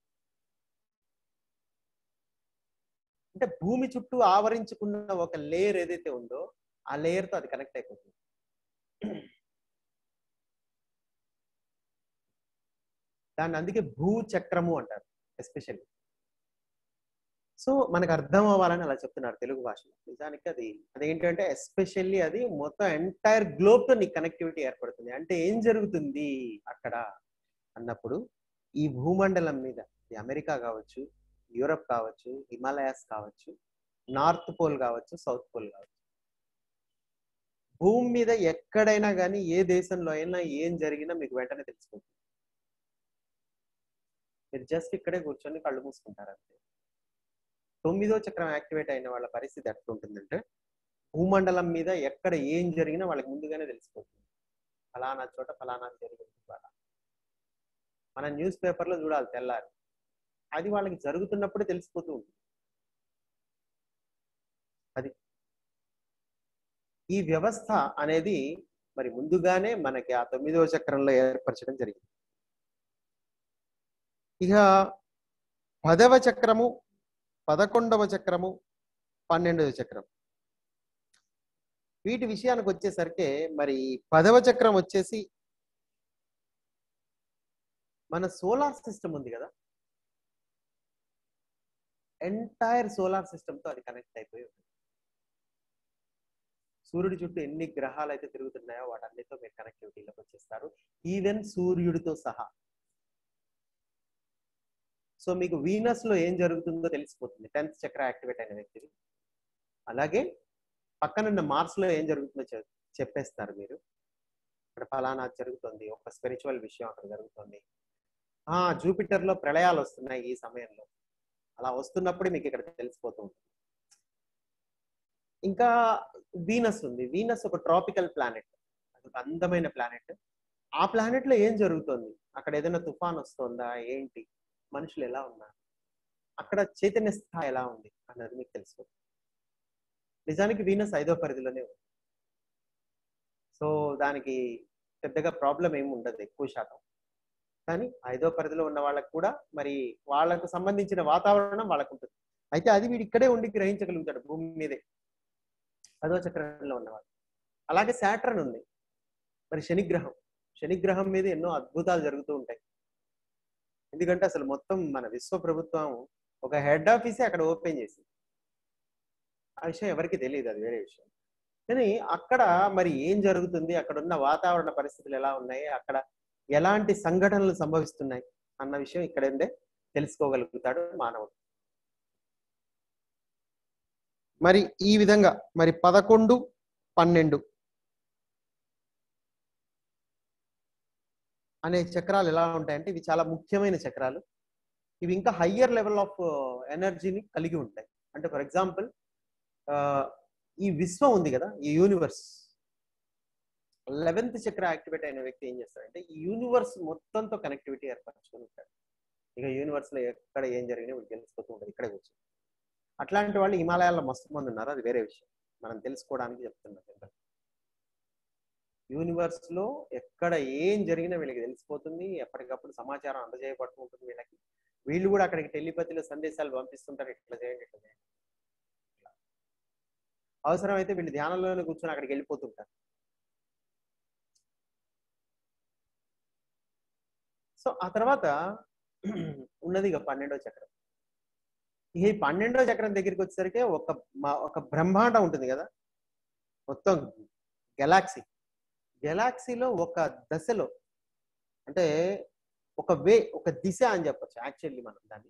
B: అంటే భూమి చుట్టూ ఆవరించుకున్న ఒక లేయర్ ఏదైతే ఉందో ఆ లేయర్ తో అది కనెక్ట్ అయిపోతుంది దాన్ని అందుకే భూచక్రము అంటారు ఎస్పెషల్లీ సో మనకు అర్థం అవ్వాలని అలా చెప్తున్నారు తెలుగు భాషలో నిజానికి అది అదేంటంటే ఎస్పెషల్లీ అది మొత్తం ఎంటైర్ గ్లోబ్ తో నీకు కనెక్టివిటీ ఏర్పడుతుంది అంటే ఏం జరుగుతుంది అక్కడ అన్నప్పుడు ఈ భూమండలం మీద ఇది అమెరికా కావచ్చు యూరప్ కావచ్చు హిమాలయాస్ కావచ్చు నార్త్ పోల్ కావచ్చు సౌత్ పోల్ కావచ్చు భూమి మీద ఎక్కడైనా కానీ ఏ దేశంలో అయినా ఏం జరిగినా మీకు వెంటనే తెలిసిపోతుంది మీరు జస్ట్ ఇక్కడే కూర్చొని కళ్ళు మూసుకుంటారు అంతే తొమ్మిదో చక్రం యాక్టివేట్ అయిన వాళ్ళ పరిస్థితి ఎట్లుంటుందంటే భూమండలం మీద ఎక్కడ ఏం జరిగినా వాళ్ళకి ముందుగానే తెలిసిపోతుంది ఫలానా చోట ఫలానా జరిగింది ఇవాళ మన న్యూస్ పేపర్లో చూడాలి తెల్లారి అది వాళ్ళకి జరుగుతున్నప్పుడే తెలిసిపోతూ ఉంటుంది అది ఈ వ్యవస్థ అనేది మరి ముందుగానే మనకి ఆ తొమ్మిదవ చక్రంలో ఏర్పరచడం జరిగింది ఇక పదవ చక్రము పదకొండవ చక్రము పన్నెండవ చక్రం వీటి విషయానికి వచ్చేసరికి మరి పదవ చక్రం వచ్చేసి మన సోలార్ సిస్టమ్ ఉంది కదా ఎంటైర్ సోలార్ సిస్టమ్ తో అది కనెక్ట్ అయిపోయి ఉంటుంది సూర్యుడి చుట్టూ ఎన్ని గ్రహాలు అయితే తిరుగుతున్నాయో వాటన్నిటితో మీరు కనెక్టివిటీలోకి వచ్చేస్తారు ఈవెన్ సూర్యుడితో సహా సో మీకు వీనస్ లో ఏం జరుగుతుందో తెలిసిపోతుంది టెన్త్ చక్ర యాక్టివేట్ అయిన వ్యక్తికి అలాగే పక్కనున్న మార్స్ లో ఏం జరుగుతుందో చె- చెప్పేస్తారు మీరు ఇక్కడ ఫలానా జరుగుతుంది ఒక స్పిరిచువల్ విషయం అక్కడ జరుగుతుంది ఆ జూపిటర్ లో ప్రళయాలు వస్తున్నాయి ఈ సమయంలో అలా వస్తున్నప్పుడు మీకు ఇక్కడ తెలిసిపోతూ ఉంటుంది ఇంకా వీనస్ ఉంది వీనస్ ఒక ట్రాపికల్ ప్లానెట్ ఒక అందమైన ప్లానెట్ ఆ ప్లానెట్ లో ఏం జరుగుతుంది అక్కడ ఏదైనా తుఫాన్ వస్తుందా ఏంటి మనుషులు ఎలా ఉన్నారు అక్కడ చైతన్య స్థాయి ఎలా ఉంది అన్నది మీకు తెలుసుకోవచ్చు నిజానికి వీనస్ ఐదో పరిధిలోనే ఉంది సో దానికి పెద్దగా ప్రాబ్లం ఏమి ఉండదు ఎక్కువ శాతం కానీ ఐదో పరిధిలో ఉన్న వాళ్ళకు కూడా మరి వాళ్ళకు సంబంధించిన వాతావరణం వాళ్ళకు ఉంటుంది అయితే అది వీడు ఇక్కడే ఉండి గ్రహించగలుగుతాడు భూమి మీదే పదో చక్రంలో ఉన్నవాడు అలాగే శాట్రన్ ఉంది మరి శనిగ్రహం శనిగ్రహం మీద ఎన్నో అద్భుతాలు జరుగుతూ ఉంటాయి ఎందుకంటే అసలు మొత్తం మన విశ్వ ప్రభుత్వం ఒక హెడ్ ఆఫీసే అక్కడ ఓపెన్ చేసింది ఆ విషయం ఎవరికి తెలియదు అది వేరే విషయం కానీ అక్కడ మరి ఏం జరుగుతుంది అక్కడ ఉన్న వాతావరణ పరిస్థితులు ఎలా ఉన్నాయి అక్కడ ఎలాంటి సంఘటనలు సంభవిస్తున్నాయి అన్న విషయం ఇక్కడే తెలుసుకోగలుగుతాడు మానవుడు మరి ఈ విధంగా మరి పదకొండు పన్నెండు అనే చక్రాలు ఎలా ఉంటాయంటే ఇవి చాలా ముఖ్యమైన చక్రాలు ఇవి ఇంకా హయ్యర్ లెవెల్ ఆఫ్ ఎనర్జీని కలిగి ఉంటాయి అంటే ఫర్ ఎగ్జాంపుల్ ఈ విశ్వం ఉంది కదా ఈ యూనివర్స్ లెవెన్త్ చక్ర యాక్టివేట్ అయిన వ్యక్తి ఏం చేస్తాడంటే ఈ యూనివర్స్ మొత్తంతో కనెక్టివిటీ ఏర్పరచుకుని ఉంటాడు ఇక యూనివర్స్ లో ఎక్కడ ఏం జరిగినా వీడికి తెలిసిపోతూ ఉంటుంది ఇక్కడే కూర్చొని అట్లాంటి వాళ్ళు హిమాలయాల్లో మస్తు మంది ఉన్నారు అది వేరే విషయం మనం తెలుసుకోవడానికి చెప్తున్నాం యూనివర్స్ లో ఎక్కడ ఏం జరిగినా వీళ్ళకి తెలిసిపోతుంది ఎప్పటికప్పుడు సమాచారం అందజేయబడుతూ ఉంటుంది వీళ్ళకి వీళ్ళు కూడా అక్కడికి టెలిపతిలో సందేశాలు పంపిస్తుంటారు ఇట్లా చేయండి ఇట్లా చేయండి అవసరమైతే వీళ్ళు ధ్యానంలోనే కూర్చొని అక్కడికి వెళ్ళిపోతుంటారు సో ఆ తర్వాత ఉన్నది ఇక పన్నెండో చక్రం ఈ పన్నెండో చక్రం దగ్గరికి వచ్చేసరికి ఒక మా- ఒక బ్రహ్మాండం ఉంటుంది కదా మొత్తం గెలాక్సీ గెలాక్సీలో ఒక దశలో అంటే ఒక వే ఒక దిశ అని చెప్పొచ్చు యాక్చువల్లీ మనం దాన్ని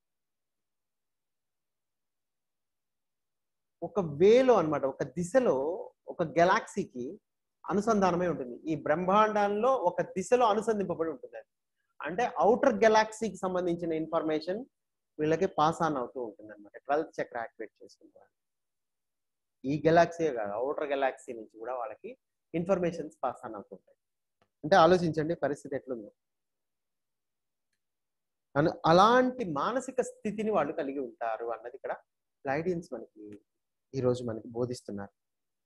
B: ఒక వేలో అన్నమాట ఒక దిశలో ఒక గెలాక్సీకి అనుసంధానమై ఉంటుంది ఈ బ్రహ్మాండాల్లో ఒక దిశలో అనుసంధింపబడి ఉంటుంది అది అంటే అవుటర్ గెలాక్సీకి సంబంధించిన ఇన్ఫర్మేషన్ వీళ్ళకి పాస్ ఆన్ అవుతూ ఉంటుంది అనమాట ట్వెల్త్ చక్ర యాక్టివేట్ చేసుకుంటారు ఈ గెలాక్సీ కాదు అవుటర్ గెలాక్సీ నుంచి కూడా వాళ్ళకి ఇన్ఫర్మేషన్స్ పాస్ ఆన్ అవుతుంటాయి అంటే ఆలోచించండి పరిస్థితి ఎట్లుందో అను అలాంటి మానసిక స్థితిని వాళ్ళు కలిగి ఉంటారు అన్నది ఇక్కడ ప్లైడియన్స్ మనకి ఈరోజు మనకి బోధిస్తున్నారు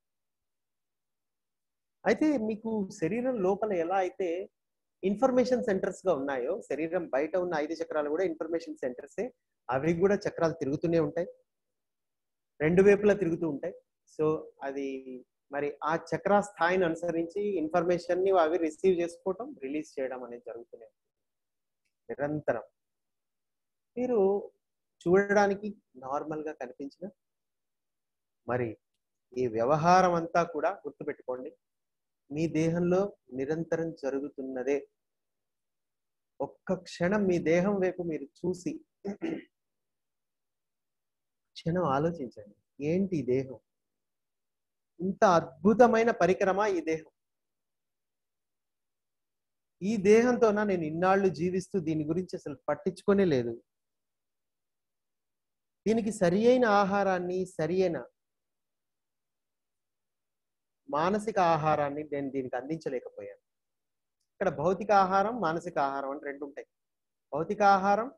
B: అయితే మీకు శరీరం లోపల ఎలా అయితే ఇన్ఫర్మేషన్ సెంటర్స్ గా ఉన్నాయో శరీరం బయట ఉన్న ఐదు చక్రాలు కూడా ఇన్ఫర్మేషన్ సెంటర్సే అవి కూడా చక్రాలు తిరుగుతూనే ఉంటాయి రెండు వైపులా తిరుగుతూ ఉంటాయి సో అది మరి ఆ చక్ర స్థాయిని అనుసరించి ఇన్ఫర్మేషన్ ని అవి రిసీవ్ చేసుకోవటం రిలీజ్ చేయడం అనేది జరుగుతూనే ఉంటుంది నిరంతరం మీరు చూడడానికి నార్మల్ గా కనిపించిన మరి ఈ వ్యవహారం అంతా కూడా గుర్తుపెట్టుకోండి మీ దేహంలో నిరంతరం జరుగుతున్నదే ఒక్క క్షణం మీ దేహం వైపు మీరు చూసి క్షణం ఆలోచించండి ఏంటి ఈ దేహం ఇంత అద్భుతమైన పరికరమా ఈ దేహం ఈ దేహంతోనా నేను ఇన్నాళ్ళు జీవిస్తూ దీని గురించి అసలు పట్టించుకోనే లేదు దీనికి సరి అయిన ఆహారాన్ని సరి అయిన మానసిక ఆహారాన్ని నేను దీనికి అందించలేకపోయాను ఇక్కడ భౌతిక ఆహారం మానసిక ఆహారం అని రెండు ఉంటాయి భౌతిక ఆహారం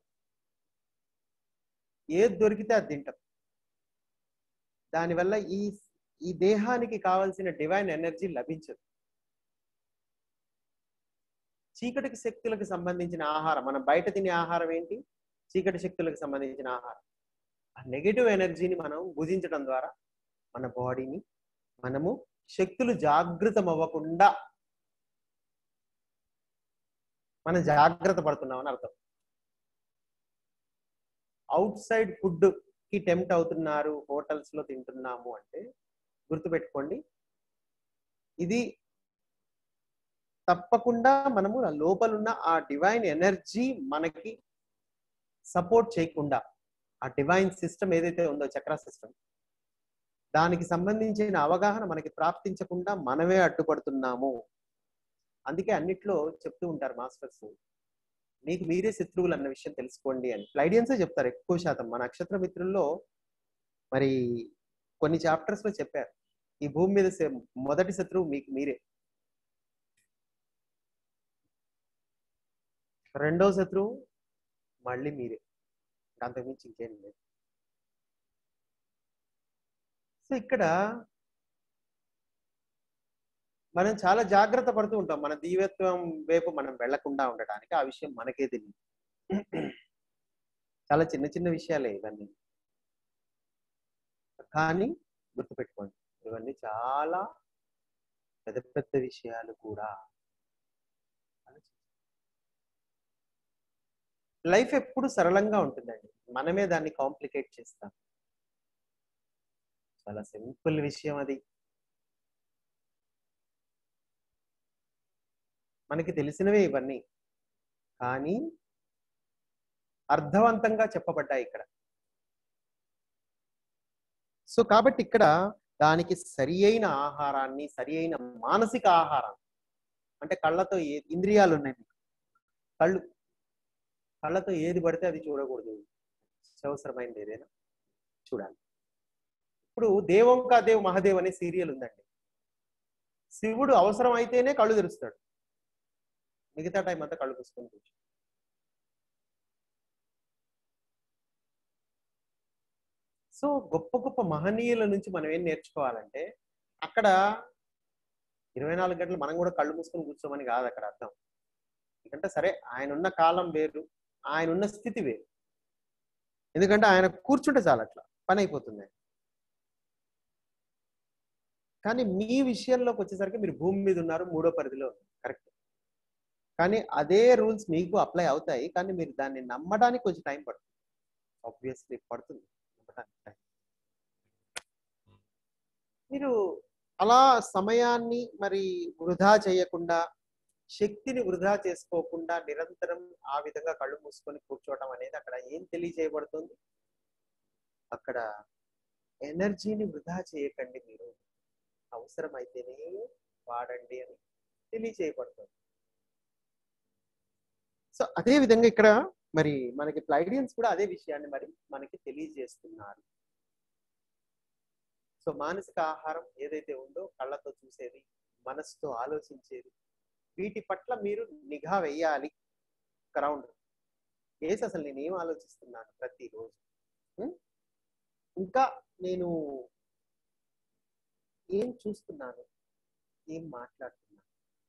B: ఏది దొరికితే అది తింటాం దానివల్ల ఈ ఈ దేహానికి కావలసిన డివైన్ ఎనర్జీ లభించదు చీకటికి శక్తులకు సంబంధించిన ఆహారం మనం బయట తినే ఆహారం ఏంటి చీకటి శక్తులకు సంబంధించిన ఆహారం ఆ నెగిటివ్ ఎనర్జీని మనం భుజించడం ద్వారా మన బాడీని మనము శక్తులు జాగృతం అవ్వకుండా మనం జాగ్రత్త పడుతున్నామని అర్థం అవుట్ సైడ్ ఫుడ్ కి టెంప్ట్ అవుతున్నారు హోటల్స్ లో తింటున్నాము అంటే గుర్తుపెట్టుకోండి ఇది తప్పకుండా మనము ఆ లోపలున్న ఆ డివైన్ ఎనర్జీ మనకి సపోర్ట్ చేయకుండా ఆ డివైన్ సిస్టమ్ ఏదైతే ఉందో చక్ర సిస్టమ్ దానికి సంబంధించిన అవగాహన మనకి ప్రాప్తించకుండా మనమే అడ్డుపడుతున్నాము అందుకే అన్నిట్లో చెప్తూ ఉంటారు మాస్టర్స్ మీకు మీరే శత్రువులు అన్న విషయం తెలుసుకోండి అని ఫ్లైడియన్సే చెప్తారు ఎక్కువ శాతం మన నక్షత్ర మిత్రుల్లో మరి కొన్ని చాప్టర్స్ లో చెప్పారు ఈ భూమి మీద శ- మొదటి శత్రువు మీకు మీరే రెండో శత్రువు మళ్ళీ మీరే అంతకుమించి ఇంకేం లేదు సో ఇక్కడ మనం చాలా జాగ్రత్త పడుతూ ఉంటాం మన దీవత్వం వైపు మనం వెళ్లకుండా ఉండడానికి ఆ విషయం మనకే తెలియదు చాలా చిన్న చిన్న విషయాలే ఇవన్నీ కానీ గుర్తుపెట్టుకోండి ఇవన్నీ చాలా పెద్ద పెద్ద విషయాలు కూడా లైఫ్ ఎప్పుడు సరళంగా ఉంటుందండి మనమే దాన్ని కాంప్లికేట్ చేస్తాం చాలా సింపుల్ విషయం అది మనకి తెలిసినవే ఇవన్నీ కానీ అర్థవంతంగా చెప్పబడ్డాయి ఇక్కడ సో కాబట్టి ఇక్కడ దానికి సరి అయిన ఆహారాన్ని సరి అయిన మానసిక ఆహారం అంటే కళ్ళతో ఏ ఇంద్రియాలు ఉన్నాయి మీకు. కళ్ళు కళ్ళతో ఏది పడితే అది చూడకూడదు అవసరమైంది ఏదైనా చూడాలి ఇప్పుడు దేవంకా దేవ్ మహాదేవ్ అనే సీరియల్ ఉందండి శివుడు అవసరం అయితేనే కళ్ళు తెరుస్తాడు మిగతా టైం అంతా కళ్ళు మూసుకొని కూర్చో సో గొప్ప గొప్ప మహనీయుల నుంచి మనం ఏం నేర్చుకోవాలంటే అక్కడ ఇరవై నాలుగు గంటలు మనం కూడా కళ్ళు మూసుకొని కూర్చోమని కాదు అక్కడ అర్థం ఎందుకంటే సరే ఆయన ఉన్న కాలం వేరు ఆయన ఉన్న స్థితి వేరు ఎందుకంటే ఆయన కూర్చుంటే చాలు అట్లా పని అయిపోతుంది కానీ మీ విషయంలోకి వచ్చేసరికి మీరు భూమి మీద ఉన్నారు మూడో పరిధిలో కరెక్ట్ కానీ అదే రూల్స్ మీకు అప్లై అవుతాయి కానీ మీరు దాన్ని నమ్మడానికి కొంచెం టైం పడుతుంది ఆబ్వియస్లీ పడుతుంది నమ్మడానికి time. మీరు అలా సమయాన్ని మరి వృధా చేయకుండా శక్తిని వృధా చేసుకోకుండా నిరంతరం ఆ విధంగా కళ్ళు మూసుకొని కూర్చోవడం అనేది అక్కడ ఏం తెలియజేయబడుతుంది అక్కడ ఎనర్జీని వృధా చేయకండి మీరు అవసరమైతేనే వాడండి అని తెలియజేయబడుతుంది సో అదే విధంగా ఇక్కడ మరి మనకి ప్లైడియన్స్ కూడా అదే విషయాన్ని మరి మనకి తెలియజేస్తున్నారు సో మానసిక ఆహారం ఏదైతే ఉందో కళ్ళతో చూసేది మనసుతో ఆలోచించేది వీటి పట్ల మీరు నిఘా వేయాలి గ్రౌండ్ ఏసి అసలు నేను ఏం ఆలోచిస్తున్నాను ప్రతిరోజు ఉం? ఇంకా నేను ఏం చూస్తున్నాను ఏం మాట్లాడుతున్నాను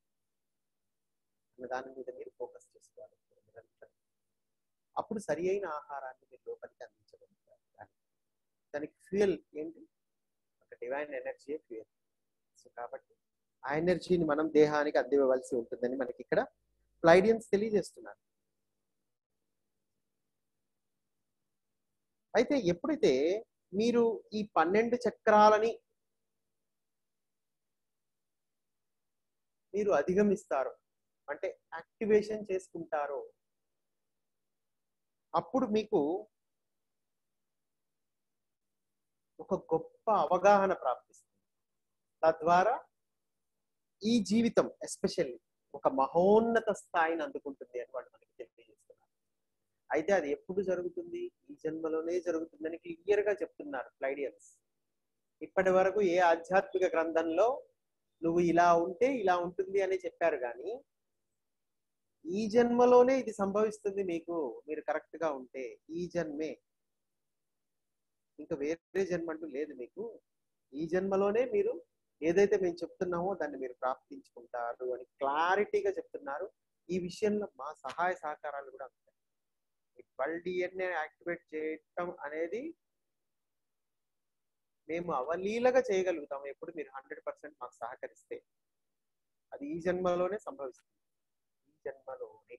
B: అన్న దాని మీద మీరు ఫోకస్ చేసుకోవాలి నిరంతరం. అప్పుడు సరి అయిన ఆహారాన్ని మీరు లోపలికి అందించగలుగుతారు దానికి దానికి ఫ్యూయల్ ఏంటి ఒక డివైన్ ఎనర్జీ ఫ్యూయల్ సో కాబట్టి ఆ ఎనర్జీని మనం దేహానికి అందివ్వవలసి ఉంటుందని మనకి ఇక్కడ ఫ్లైడియన్స్ తెలియజేస్తున్నారు అయితే ఎప్పుడైతే మీరు ఈ పన్నెండు చక్రాలని మీరు అధిగమిస్తారో అంటే యాక్టివేషన్ చేసుకుంటారో అప్పుడు మీకు ఒక గొప్ప అవగాహన ప్రాప్తిస్తుంది తద్వారా ఈ జీవితం ఎస్పెషల్లీ ఒక మహోన్నత స్థాయిని అందుకుంటుంది అని వాళ్ళు మనకి తెలియజేస్తున్నారు అయితే అది ఎప్పుడు జరుగుతుంది ఈ జన్మలోనే జరుగుతుందని క్లియర్ గా చెప్తున్నారు ఫ్లైడియన్స్ ఇప్పటి వరకు ఏ ఆధ్యాత్మిక గ్రంథంలో నువ్వు ఇలా ఉంటే ఇలా ఉంటుంది అని చెప్పారు కానీ ఈ జన్మలోనే ఇది సంభవిస్తుంది మీకు మీరు కరెక్ట్ గా ఉంటే ఈ జన్మే ఇంకా వేరే జన్మ అంటూ లేదు మీకు ఈ జన్మలోనే మీరు ఏదైతే మేము చెప్తున్నామో దాన్ని మీరు ప్రాప్తించుకుంటారు అని క్లారిటీగా చెప్తున్నారు ఈ విషయంలో మా సహాయ సహకారాలు కూడా ఉంటాయి ఈ ట్వెల్వ్ డిఎన్ఏ యాక్టివేట్ చేయటం అనేది మేము అవలీలగా చేయగలుగుతాము ఎప్పుడు మీరు హండ్రెడ్ పర్సెంట్ మాకు సహకరిస్తే అది ఈ జన్మలోనే సంభవిస్తుంది ఈ జన్మలోనే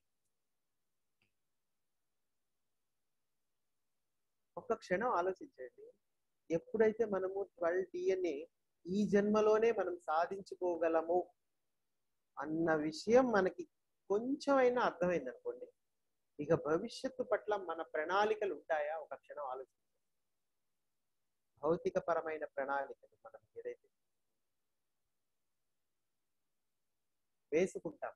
B: ఒక్క క్షణం ఆలోచించండి ఎప్పుడైతే మనము ట్వెల్వ్ డిఎన్ఏ ఈ జన్మలోనే మనం సాధించుకోగలము అన్న విషయం మనకి కొంచెమైనా అర్థమైంది అనుకోండి ఇక భవిష్యత్తు పట్ల మన ప్రణాళికలు ఉంటాయా ఒక క్షణం ఆలోచించండి భౌతిక పరమైన ప్రణాళికలు మనం ఏదైతే వేసుకుంటాం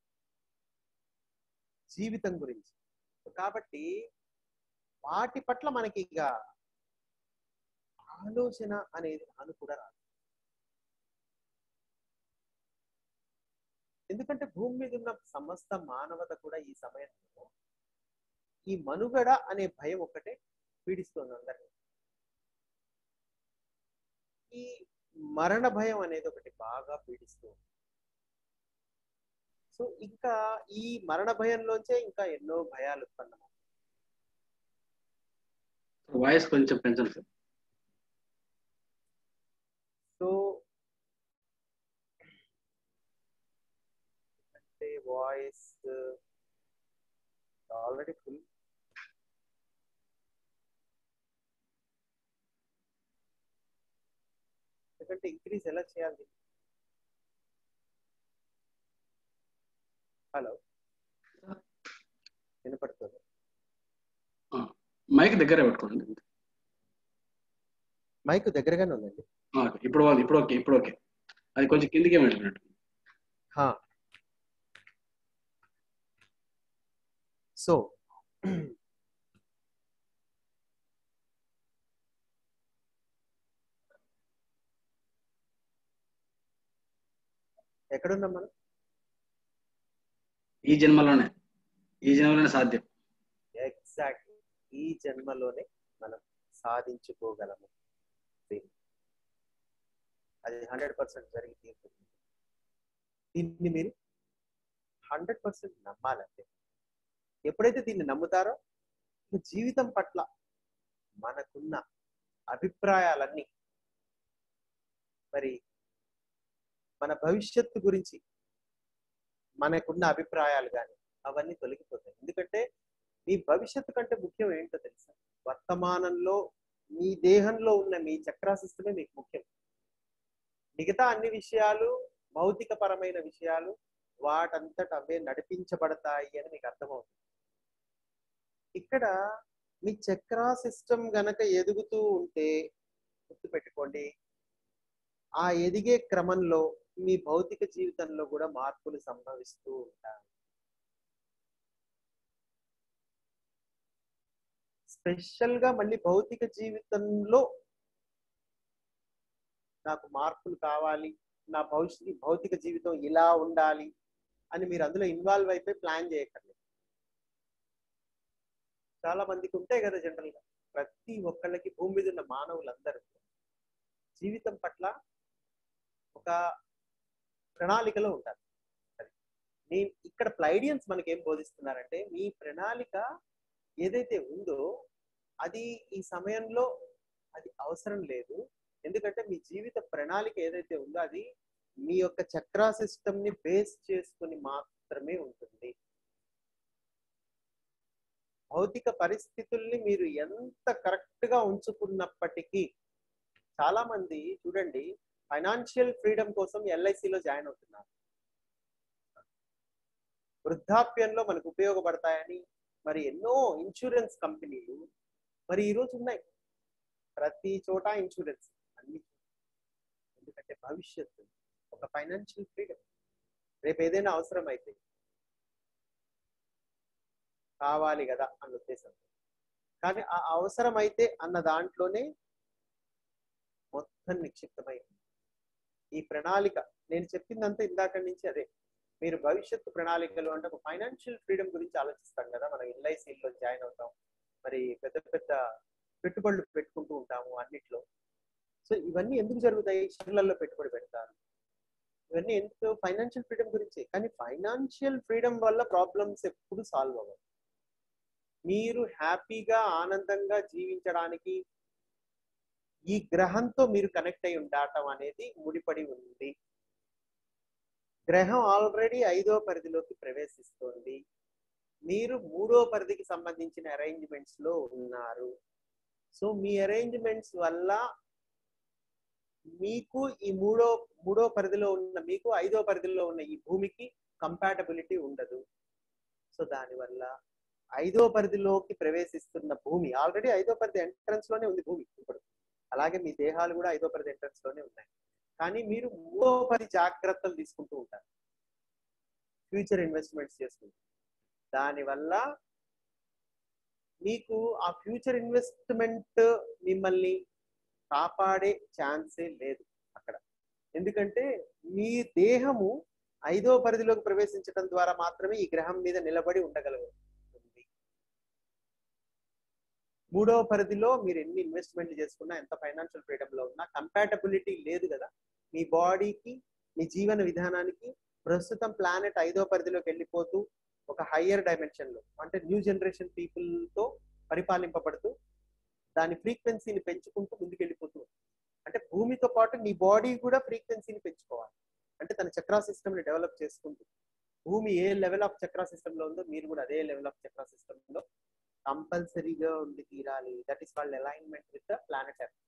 B: జీవితం గురించి కాబట్టి వాటి పట్ల మనకి ఇక ఆలోచన అనేది అను కూడా రాదు ఎందుకంటే భూమి మీద ఉన్న సమస్త మానవత కూడా ఈ సమయంలో ఈ మనుగడ అనే భయం ఒకటే పీడిస్తుంది అందరినీ ఈ మరణ భయం అనేది ఒకటి బాగా పీడిస్తుంది సో ఇంకా ఈ మరణ భయంలోంచే ఇంకా ఎన్నో భయాలు ఉత్పన్నమవుతాయి
F: వాయిస్ కొంచెం పెంచండి సార్
B: సో అంటే వాయిస్ ఆల్రెడీ ఫుల్ ఎందుకంటే ఇంక్రీజ్ ఎలా చేయాలి హలో వినపడుతుంది
F: మైక్ దగ్గర పెట్టుకోండి
B: మైక్ దగ్గరగానే ఉందండి
F: ఆ, ఇప్పుడు వాళ్ళు ఇప్పుడు ఓకే ఇప్పుడు ఓకే అది కొంచెం కిందికి వెళ్ళినట్టు
B: హా సో ఎక్కడున్నాం మనం
F: ఈ జన్మలోనే ఈ జన్మలోనే సాధ్యం
B: ఎగ్జాక్ట్లీ ఈ జన్మలోనే మనం సాధించుకోగలము దీన్ని. అది హండ్రెడ్ పర్సెంట్ జరిగి తీరుతుంది దీన్ని మీరు హండ్రెడ్ పర్సెంట్ నమ్మాలంటే ఎప్పుడైతే దీన్ని నమ్ముతారో మీ జీవితం పట్ల మనకున్న అభిప్రాయాలన్నీ మరి మన భవిష్యత్తు గురించి మనకున్న అభిప్రాయాలు కానీ అవన్నీ తొలగిపోతాయి ఎందుకంటే మీ భవిష్యత్తు కంటే ముఖ్యం ఏంటో తెలుసా వర్తమానంలో మీ దేహంలో ఉన్న మీ చక్రా సిస్టమే మీకు ముఖ్యం మిగతా అన్ని విషయాలు భౌతిక పరమైన విషయాలు వాటంతట అవే నడిపించబడతాయి అని మీకు అర్థమవుతుంది ఇక్కడ మీ చక్రా సిస్టమ్ గనక ఎదుగుతూ ఉంటే గుర్తుపెట్టుకోండి ఆ ఎదిగే క్రమంలో మీ భౌతిక జీవితంలో కూడా మార్పులు సంభవిస్తూ ఉంటాయి స్పెషల్ గా మళ్ళీ భౌతిక జీవితంలో నాకు మార్పులు కావాలి నా భవిష్యత్ భౌతిక జీవితం ఇలా ఉండాలి అని మీరు అందులో ఇన్వాల్వ్ అయిపోయి ప్లాన్ చేయకండి చాలా మందికి ఉంటాయి కదా జనరల్ గా ప్రతి ఒక్కళ్ళకి భూమి మీద ఉన్న మానవులందరూ జీవితం పట్ల ఒక ప్రణాళికలో ఉంటారు సరే. నేను ఇక్కడ ప్లైడియన్స్ మనకి ఏం బోధిస్తున్నారంటే మీ ప్రణాళిక ఏదైతే ఉందో అది ఈ సమయంలో అది అవసరం లేదు ఎందుకంటే మీ జీవిత ప్రణాళిక ఏదైతే ఉందో అది మీ యొక్క చక్రా సిస్టమ్ ని బేస్ చేసుకుని మాత్రమే ఉంటుంది భౌతిక పరిస్థితుల్ని మీరు ఎంత కరెక్ట్ గా ఉంచుకున్నప్పటికీ చాలా మంది చూడండి ఫైనాన్షియల్ ఫ్రీడమ్ కోసం ఎల్ఐసిలో జాయిన్ అవుతున్నారు వృద్ధాప్యంలో మనకు ఉపయోగపడతాయని మరి ఎన్నో ఇన్సూరెన్స్ కంపెనీలు మరి ఈరోజు ఉన్నాయి ప్రతి చోట ఇన్సూరెన్స్ అన్ని ఎందుకంటే భవిష్యత్తు ఒక ఫైనాన్షియల్ ఫ్రీడమ్ రేపు ఏదైనా అవసరం అయితే కావాలి కదా అన్న ఉద్దేశం కానీ ఆ అవసరం అయితే అన్న దాంట్లోనే మొత్తం నిక్షిప్తమైంది ఈ ప్రణాళిక నేను చెప్పిందంతా ఇందాక నుంచి అదే మీరు భవిష్యత్తు ప్రణాళికలు అంటే ఒక ఫైనాన్షియల్ ఫ్రీడమ్ గురించి ఆలోచిస్తాం కదా మనం ఎల్ఐసిలో జాయిన్ అవుతాం మరి పెద్ద పెద్ద పెట్టుబడులు పెట్టుకుంటూ ఉంటాము అన్నిట్లో సో ఇవన్నీ ఎందుకు జరుగుతాయి షేర్లలో పెట్టుబడి పెడతారు ఇవన్నీ ఎందుకు ఫైనాన్షియల్ ఫ్రీడమ్ గురించి కానీ ఫైనాన్షియల్ ఫ్రీడమ్ వల్ల ప్రాబ్లమ్స్ ఎప్పుడు సాల్వ్ అవ్వవు మీరు హ్యాపీగా ఆనందంగా జీవించడానికి ఈ గ్రహంతో మీరు కనెక్ట్ అయి ఉండటం అనేది ముడిపడి ఉంది గ్రహం ఆల్రెడీ ఐదో పరిధిలోకి ప్రవేశిస్తోంది మీరు మూడో పరిధికి సంబంధించిన అరేంజ్మెంట్స్ లో ఉన్నారు సో మీ అరేంజ్మెంట్స్ వల్ల మీకు ఈ మూడో మూడో పరిధిలో ఉన్న మీకు ఐదో పరిధిలో ఉన్న ఈ భూమికి కంపాటబిలిటీ ఉండదు సో దానివల్ల ఐదో పరిధిలోకి ప్రవేశిస్తున్న భూమి ఆల్రెడీ ఐదో పరిధి ఎంట్రన్స్ లోనే ఉంది భూమి ఇప్పుడు అలాగే మీ దేహాలు కూడా ఐదో పరిధి ఎంట్రన్స్ లోనే ఉన్నాయి కానీ మీరు మూడో పది జాగ్రత్తలు తీసుకుంటూ ఉంటారు ఫ్యూచర్ ఇన్వెస్ట్మెంట్స్ చేసుకుంటూ దానివల్ల మీకు ఆ ఫ్యూచర్ ఇన్వెస్ట్మెంట్ మిమ్మల్ని కాపాడే ఛాన్సే లేదు అక్కడ ఎందుకంటే మీ దేహము ఐదో పరిధిలోకి ప్రవేశించడం ద్వారా మాత్రమే ఈ గ్రహం మీద నిలబడి ఉండగలుగుతుంది మూడవ పరిధిలో మీరు ఎన్ని ఇన్వెస్ట్మెంట్ చేసుకున్నా ఎంత ఫైనాన్షియల్ ఫ్రీడమ్ లో ఉన్నా కంపాటబిలిటీ లేదు కదా మీ బాడీకి మీ జీవన విధానానికి ప్రస్తుతం ప్లానెట్ ఐదో పరిధిలోకి వెళ్ళిపోతూ ఒక హయ్యర్ డైమెన్షన్ లో అంటే న్యూ జనరేషన్ పీపుల్ తో పరిపాలింపబడుతూ దాని ఫ్రీక్వెన్సీని పెంచుకుంటూ ముందుకు వెళ్ళిపోతూ అంటే భూమితో పాటు మీ బాడీ కూడా ఫ్రీక్వెన్సీని పెంచుకోవాలి అంటే తన చక్రా సిస్టమ్ ని డెవలప్ చేసుకుంటూ భూమి ఏ లెవెల్ ఆఫ్ చక్రా సిస్టమ్ లో ఉందో మీరు కూడా అదే లెవెల్ ఆఫ్ చక్రా సిస్టమ్ లో కంపల్సరీగా ఉండి తీరాలి that is called alignment with the planet Earth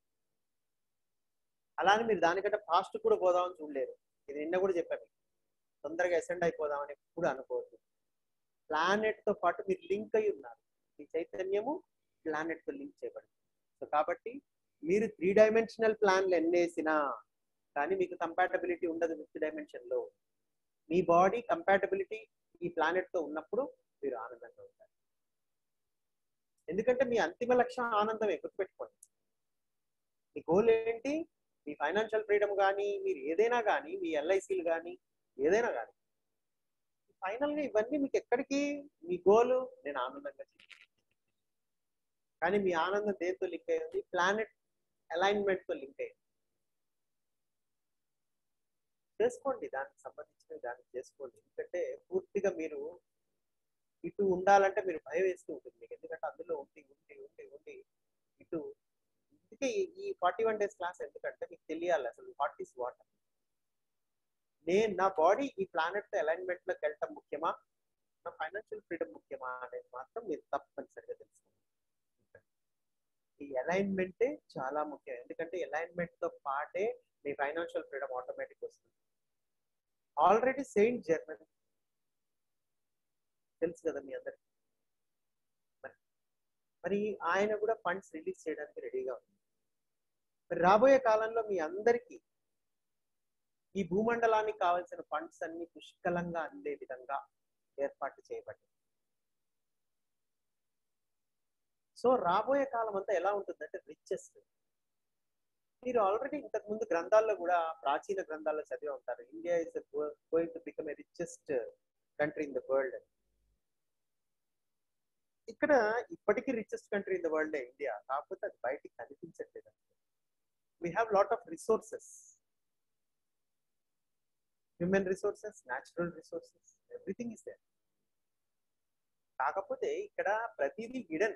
B: అలానే మీరు దానికంటే ఫాస్ట్ కూడా పోదామని చూడలేరు ఇది నిన్న కూడా చెప్పాను తొందరగా అసెండ్ అయిపోదామని ఎప్పుడు అనుకోవద్దు ప్లానెట్ తో పాటు మీరు లింక్ అయి ఉన్నారు మీ చైతన్యము ప్లానెట్ తో లింక్ చేయబడింది సో కాబట్టి మీరు త్రీ డైమెన్షనల్ ప్లాన్లు ఎన్నేసినా కానీ మీకు కంపాటబిలిటీ ఉండదు ఫిఫ్త్ డైమెన్షన్ లో మీ బాడీ కంపాటబిలిటీ ఈ ప్లానెట్ తో ఉన్నప్పుడు మీరు ఆనందంగా ఉంటారు ఎందుకంటే మీ అంతిమ లక్ష్యం ఆనందమే గుర్తుపెట్టుకోండి మీ గోల్ ఏంటి మీ ఫైనాన్షియల్ ఫ్రీడమ్ కానీ మీరు ఏదైనా కానీ మీ ఎల్ఐసీలు కానీ ఏదైనా కానీ ఫైనల్ గా ఇవన్నీ మీకు ఎక్కడికి మీ గోలు నేను ఆనందంగా చేయాలి కానీ మీ ఆనందం దేంతో లింక్ అయ్యింది ప్లానెట్ అలైన్మెంట్ తో లింక్ అయ్యింది చేసుకోండి దానికి సంబంధించిన దానికి చేసుకోండి ఎందుకంటే పూర్తిగా మీరు ఇటు ఉండాలంటే మీరు భయం వేస్తూ ఉంటుంది మీకు ఎందుకంటే అందులో ఉండి ఉండి ఉండి ఉండి ఇటు అందుకే ఈ- ఈ ఫార్టీ వన్ డేస్ క్లాస్ ఎందుకంటే మీకు తెలియాలి అసలు వాట్ ఈస్ వాట్ నేను నా బాడీ ఈ ప్లానెట్ తో అలైన్మెంట్ లోకి వెళ్ళటం ముఖ్యమా నా ఫైనాన్షియల్ ఫ్రీడమ్ ముఖ్యమా అనేది మాత్రం మీరు తప్పనిసరిగా తెలుసుకోండి ఈ అలైన్మెంటే చాలా ముఖ్యం ఎందుకంటే అలైన్మెంట్ తో పాటే మీ ఫైనాన్షియల్ ఫ్రీడమ్ ఆటోమేటిక్ వస్తుంది ఆల్రెడీ సెయింట్ జర్మన్ తెలుసు కదా మీ అందరికి మరి మరి ఆయన కూడా ఫండ్స్ రిలీజ్ చేయడానికి రెడీగా ఉంది మరి రాబోయే కాలంలో మీ అందరికీ ఈ భూమండలానికి కావాల్సిన ఫండ్స్ అన్ని పుష్కలంగా అందే విధంగా ఏర్పాటు చేయబడ్డాయి సో రాబోయే కాలం అంతా ఎలా ఉంటుందంటే రిచెస్ట్ మీరు ఆల్రెడీ ఇంతకు ముందు గ్రంథాల్లో కూడా ప్రాచీన గ్రంథాల్లో చదివి ఉంటారు India is going to become a richest country in the world ఇక్కడ ఇప్పటికీ richest country in the world India కాకపోతే అది బయటికి కనిపించట్లేదు we have lot of resources human resources natural resources everything is there కాకపోతే ఇక్కడ ప్రతిదీ హిడెన్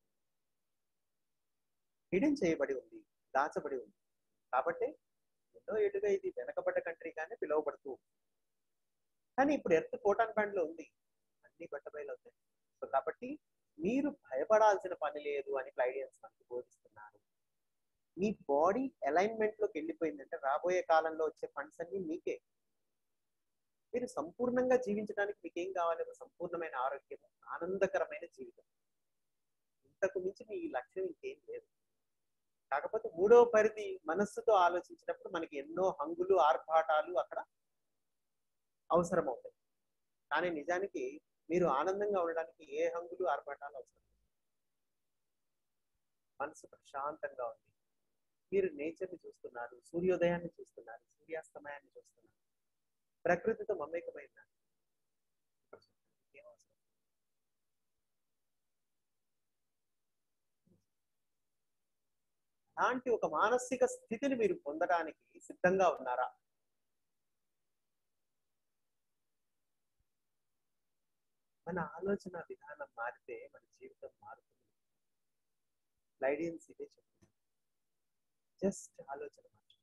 B: హిడెన్ చేయబడి ఉంది దాచబడి ఉంది కాబట్టి ఎన్నో ఏటుగా ఇది వెనకబడ్డ కంట్రీగానే పిలువబడుతూ ఉంది. కానీ ఇప్పుడు ఎర్త్ కోటాన్ బ్యాండ్ లో ఉంది అన్ని బట్టబయలు అవుతాయి సో కాబట్టి మీరు భయపడాల్సిన పని లేదు అని ఫ్లైడియన్స్ మనకు బోధిస్తున్నారు మీ బాడీ అలైన్మెంట్ లోకి వెళ్ళిపోయిందంటే రాబోయే కాలంలో వచ్చే ఫండ్స్ అన్ని మీకే మీరు సంపూర్ణంగా జీవించడానికి మీకు ఏం కావాలి ఒక సంపూర్ణమైన ఆరోగ్యం ఆనందకరమైన జీవితం ఇంతకు మించి మీ లక్ష్యం ఇంకేం లేదు కాకపోతే మూడవ పరిధి మనస్సుతో ఆలోచించినప్పుడు మనకి ఎన్నో హంగులు ఆర్భాటాలు అక్కడ అవసరం అవుతాయి కానీ నిజానికి మీరు ఆనందంగా ఉండడానికి ఏ హంగులు ఆర్భాటాలు అవసరం లేదు. మనసు ప్రశాంతంగా ఉంది మీరు నేచర్ని చూస్తున్నారు సూర్యోదయాన్ని చూస్తున్నారు సూర్యాస్తమయాన్ని చూస్తున్నారు ప్రకృతితో మమేకమైన ఏం అవసరం? అలాంటి ఒక మానసిక స్థితిని మీరు పొందడానికి సిద్ధంగా ఉన్నారా మన ఆలోచన విధానం మారితే మన జీవితం మారుతుంది లైడియన్స్ ఇదే చెప్తున్నారు జస్ట్ ఆలోచన మార్చు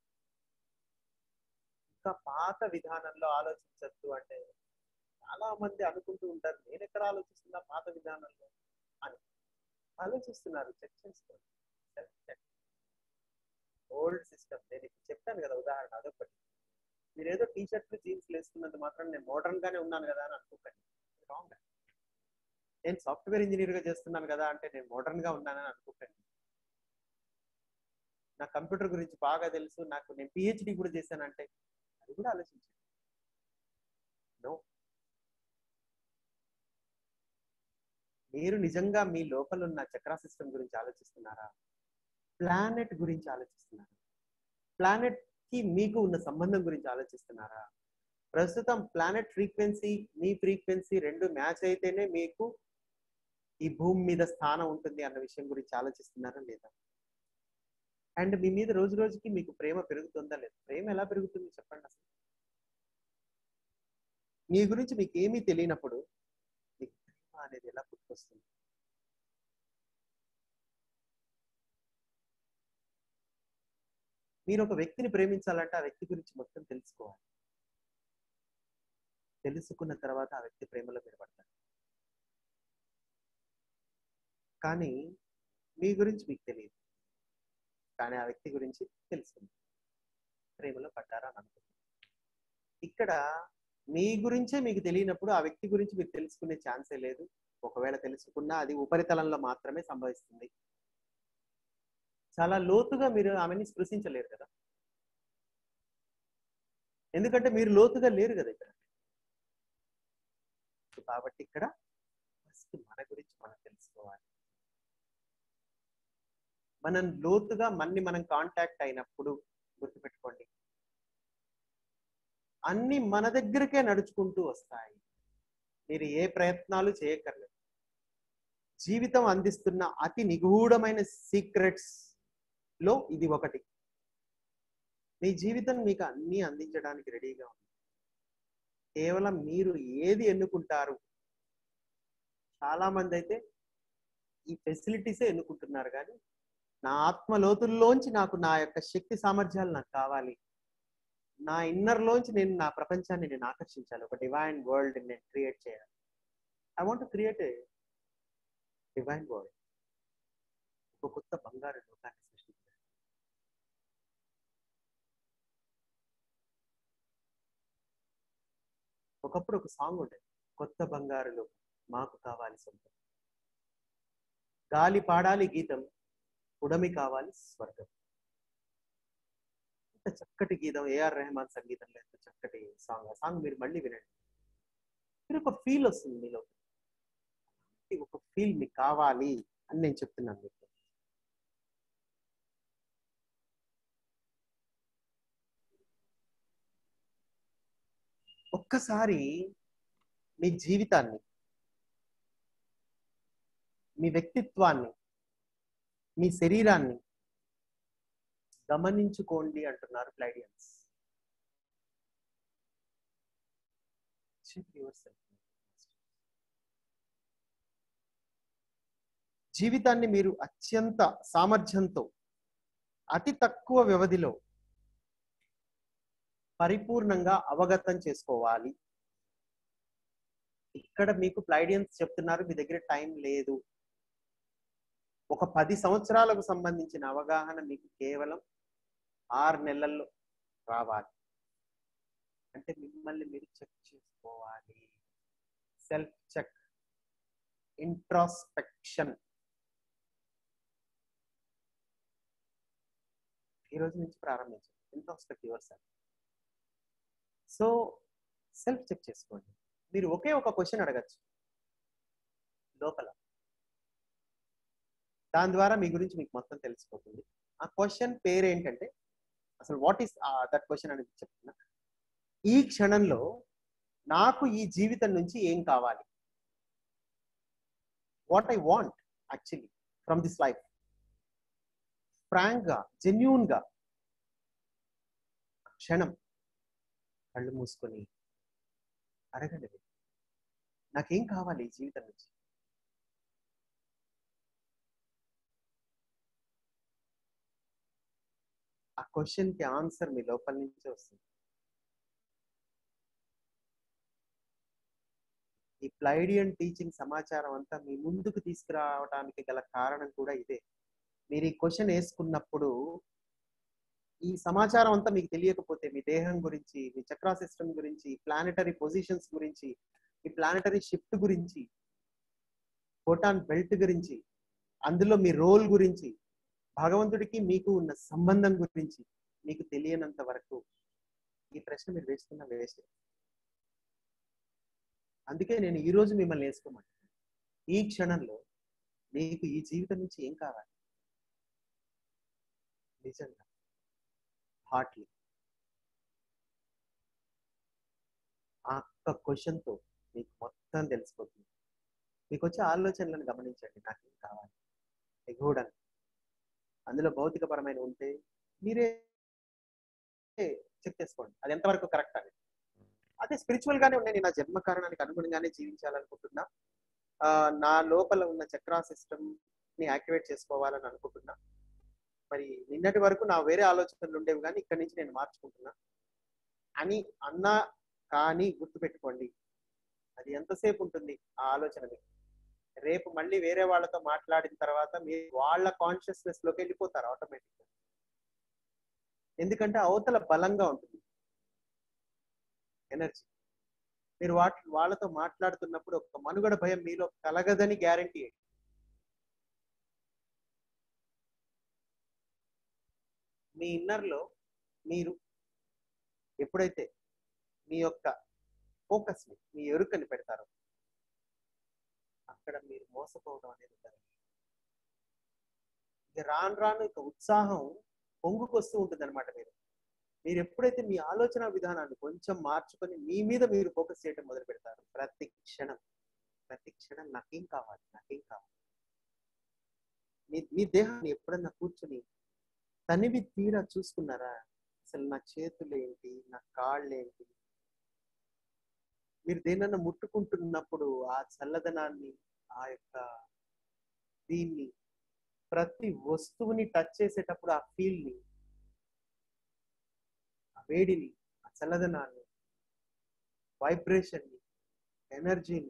B: ఇంకా పాత విధానంలో ఆలోచించద్దు అంటే చాలా మంది అనుకుంటూ ఉంటారు నేను ఎక్కడ ఆలోచిస్తున్నా పాత విధానంలో అని ఆలోచిస్తున్నారు చెక్ చేసుకోండి ఓల్డ్ సిస్టమ్ నేను ఇప్పుడు చెప్పాను కదా ఉదాహరణ అదొకటి మీరు ఏదో టీ షర్ట్లు జీన్స్ వేసుకున్నంత మాత్రం నేను మోడర్న్ గానే ఉన్నాను కదా అని అనుకోకండి రాంగ్ నేను సాఫ్ట్వేర్ ఇంజనీర్ గా చేస్తున్నాను కదా అంటే నేను మోడర్న్ గా ఉన్నానని అనుకోకండి నా కంప్యూటర్ గురించి బాగా తెలుసు నాకు నేను పిహెచ్డి కూడా చేశానంటే అది కూడా ఆలోచించండి నో మీరు నిజంగా మీ లోపల ఉన్న చక్రా సిస్టమ్ గురించి ఆలోచిస్తున్నారా ప్లానెట్ గురించి ఆలోచిస్తున్నారా ప్లానెట్ కి మీకు ఉన్న సంబంధం గురించి ఆలోచిస్తున్నారా ప్రస్తుతం ప్లానెట్ ఫ్రీక్వెన్సీ మీ ఫ్రీక్వెన్సీ రెండు మ్యాచ్ అయితేనే మీకు ఈ భూమి మీద స్థానం ఉంటుంది అన్న విషయం గురించి ఆలోచిస్తున్నారా లేదా అండ్ మీ మీద రోజు రోజుకి మీకు ప్రేమ పెరుగుతుందా లేదా ప్రేమ ఎలా పెరుగుతుంది చెప్పండి అసలు మీ గురించి మీకు ఏమీ తెలియనప్పుడు మీకు ప్రేమ అనేది ఎలా పుట్టుకొస్తుంది మీరు ఒక వ్యక్తిని ప్రేమించాలంటే ఆ వ్యక్తి గురించి మొత్తం తెలుసుకోవాలి తెలుసుకున్న తర్వాత ఆ వ్యక్తి ప్రేమలో మీరు పడతారు కానీ మీ గురించి మీకు తెలియదు కానీ ఆ వ్యక్తి గురించి తెలుసుకుంది ప్రేమలో పడ్డారా అని అనుకుంటున్నాను ఇక్కడ మీ గురించే మీకు తెలియనప్పుడు ఆ వ్యక్తి గురించి మీరు తెలుసుకునే ఛాన్సే లేదు ఒకవేళ తెలుసుకున్నా అది ఉపరితలంలో మాత్రమే సంభవిస్తుంది చాలా లోతుగా మీరు ఆమెని స్పృశించలేరు కదా ఎందుకంటే మీరు లోతుగా లేరు కదా ఇక్కడ కాబట్టి ఇక్కడ ఫస్ట్ మన గురించి మనం తెలుసుకోవాలి మనం లోతుగా మన్ని మనం కాంటాక్ట్ అయినప్పుడు గుర్తుపెట్టుకోండి అన్ని మన దగ్గరకే నడుచుకుంటూ వస్తాయి మీరు ఏ ప్రయత్నాలు చేయక్కర్లేదు జీవితం అందిస్తున్న అతి నిగూఢమైన సీక్రెట్స్ లో ఇది ఒకటి మీ జీవితం మీకు అన్ని అందించడానికి రెడీగా ఉంది కేవలం మీరు ఏది ఎన్నుకుంటారు చాలా మంది అయితే ఈ ఫెసిలిటీసే ఎన్నుకుంటున్నారు కానీ నా ఆత్మ లోతుల్లోంచి నాకు నా యొక్క శక్తి సామర్థ్యాలు నాకు కావాలి నా ఇన్నర్ లోంచి నేను నా ప్రపంచాన్ని నేను ఆకర్షించాలి ఒక డివైన్ వరల్డ్ నేను క్రియేట్ చేయాలి I want create a divine world ఒక కొత్త బంగారు లోకాన్ని సృష్టించాలి ఒకప్పుడు ఒక సాంగ్ ఉండేది కొత్త బంగారు లోకం మాకు కావాలి సొంతం గాలి పాడాలి గీతం ఉడమి కావాలి స్వర్గం ఎంత చక్కటి గీతం ఏఆర్ రెహమాన్ సంగీతంలో ఎంత చక్కటి సాంగ్ ఆ సాంగ్ మీరు మళ్ళీ వినండి మీరు ఒక ఫీల్ వస్తుంది మీలో ఒక ఫీల్ మీకు కావాలి అని నేను చెప్తున్నాను మీకు ఒక్కసారి మీ జీవితాన్ని మీ వ్యక్తిత్వాన్ని మీ శరీరాన్ని గమనించుకోండి అంటున్నారు ప్లైడియన్స్ జీవితాన్ని మీరు అత్యంత సామర్థ్యంతో అతి తక్కువ వ్యవధిలో పరిపూర్ణంగా అవగతం చేసుకోవాలి ఇక్కడ మీకు ప్లైడియన్స్ చెప్తున్నారు మీ దగ్గర టైం లేదు ఒక పది సంవత్సరాలకు సంబంధించిన అవగాహన మీకు కేవలం ఆరు నెలల్లో రావాలి అంటే మిమ్మల్ని మీరు చెక్ చేసుకోవాలి సెల్ఫ్ చెక్ ఇంట్రాస్పెక్షన్ ఈ రోజు నుంచి ప్రారంభించండి introspect yourself so self check చేసుకోండి మీరు ఒకే ఒక క్వశ్చన్ అడగచ్చు లోపల దాని ద్వారా మీ గురించి మీకు మొత్తం తెలిసిపోతుంది ఆ క్వశ్చన్ పేరు ఏంటంటే అసలు వాట్ ఈస్ దట్ క్వశ్చన్ అనేది చెప్తున్నా ఈ క్షణంలో నాకు ఈ జీవితం నుంచి ఏం కావాలి what I want actually from this life frank గా జెన్యూన్ గా క్షణం కళ్ళు మూసుకొని అడగండి మీరు. నాకేం కావాలి ఈ జీవితం నుంచి ఆ క్వశ్చన్ కి ఆన్సర్ మీ లోపల నుంచే వస్తుంది ఈ ప్లైడియన్ టీచింగ్ సమాచారం అంతా మీ ముందుకు తీసుకురావడానికి గల కారణం కూడా ఇదే మీరు ఈ క్వశ్చన్ వేసుకున్నప్పుడు ఈ సమాచారం అంతా మీకు తెలియకపోతే మీ దేహం గురించి మీ చక్రా సిస్టమ్ గురించి ప్లానెటరీ పొజిషన్స్ గురించి ఈ ప్లానెటరీ షిఫ్ట్ గురించి ఫోటాన్ బెల్ట్ గురించి అందులో మీ రోల్ గురించి భగవంతుడికి మీకు ఉన్న సంబంధం గురించి మీకు తెలియనంత వరకు ఈ ప్రశ్న మీరు వేసుకున్న వేస్ట్ అందుకే నేను ఈ రోజు మిమ్మల్ని వేసుకోమంటాను ఈ క్షణంలో మీకు ఈ జీవితం నుంచి ఏం కావాలి నిజంగా హార్ట్లీ ఆ ఒక్క క్వశ్చన్తో మీకు మొత్తం తెలిసిపోతుంది మీకు వచ్చే ఆలోచనలను గమనించండి నాకు ఏం కావాలి ఎగూడని అందులో భౌతికపరమైన ఉంటే మీరే చెక్ చేసుకోండి అది ఎంతవరకు కరెక్ట్ అని అదే స్పిరిచువల్ గానే ఉన్నాయి నేను నా జన్మ కారణానికి అనుగుణంగానే జీవించాలనుకుంటున్నా ఆ, నా లోపల ఉన్న చక్రా సిస్టమ్ ని యాక్టివేట్ చేసుకోవాలని అనుకుంటున్నా మరి నిన్నటి వరకు నా వేరే ఆలోచనలు ఉండేవి కానీ ఇక్కడి నుంచి నేను మార్చుకుంటున్నా అని అన్నా కానీ గుర్తుపెట్టుకోండి అది ఎంతసేపు ఉంటుంది ఆ ఆలోచన మీకు రేపు మళ్ళీ వేరే వాళ్ళతో మాట్లాడిన తర్వాత మీరు వాళ్ళ కాన్షియస్నెస్ లోకి వెళ్ళిపోతారు ఆటోమేటిక్ ఎందుకంటే అవతల బలంగా ఉంటుంది ఎనర్జీ మీరు వాటి వాళ్ళతో మాట్లాడుతున్నప్పుడు ఒక మనుగడ భయం మీలో కలగదని గ్యారంటీ మీ ఇన్నర్లో మీరు ఎప్పుడైతే మీ యొక్క ఫోకస్ ని మీ ఎరుకని పెడతారో అక్కడ మీరు మోసపోవడం అనేది ఉండదు ఇక రాను రాను ఇక ఉత్సాహం పొంగుకొస్తూ ఉంటుంది అనమాట మీరు మీరు ఎప్పుడైతే మీ ఆలోచన విధానాన్ని కొంచెం మార్చుకొని మీ మీద మీరు ఫోకస్ చేయడం మొదలు పెడతారు ప్రతి క్షణం ప్రతి క్షణం నాకేం కావాలి నాకేం కావాలి మీ మీ దేహాన్ని ఎప్పుడన్నా కూర్చుని తనివి తీరా చూసుకున్నారా అసలు నా చేతులు ఏంటి నా కాళ్ళు ఏంటి మీరు దేనన్నా ముట్టుకుంటున్నప్పుడు ఆ చల్లదనాన్ని ఆ యొక్క దీన్ని ప్రతి వస్తువుని టచ్ చేసేటప్పుడు ఆ ఫీల్ ని ఆ వేడిని ఆ చల్లదనాన్ని వైబ్రేషన్ ని ఎనర్జీని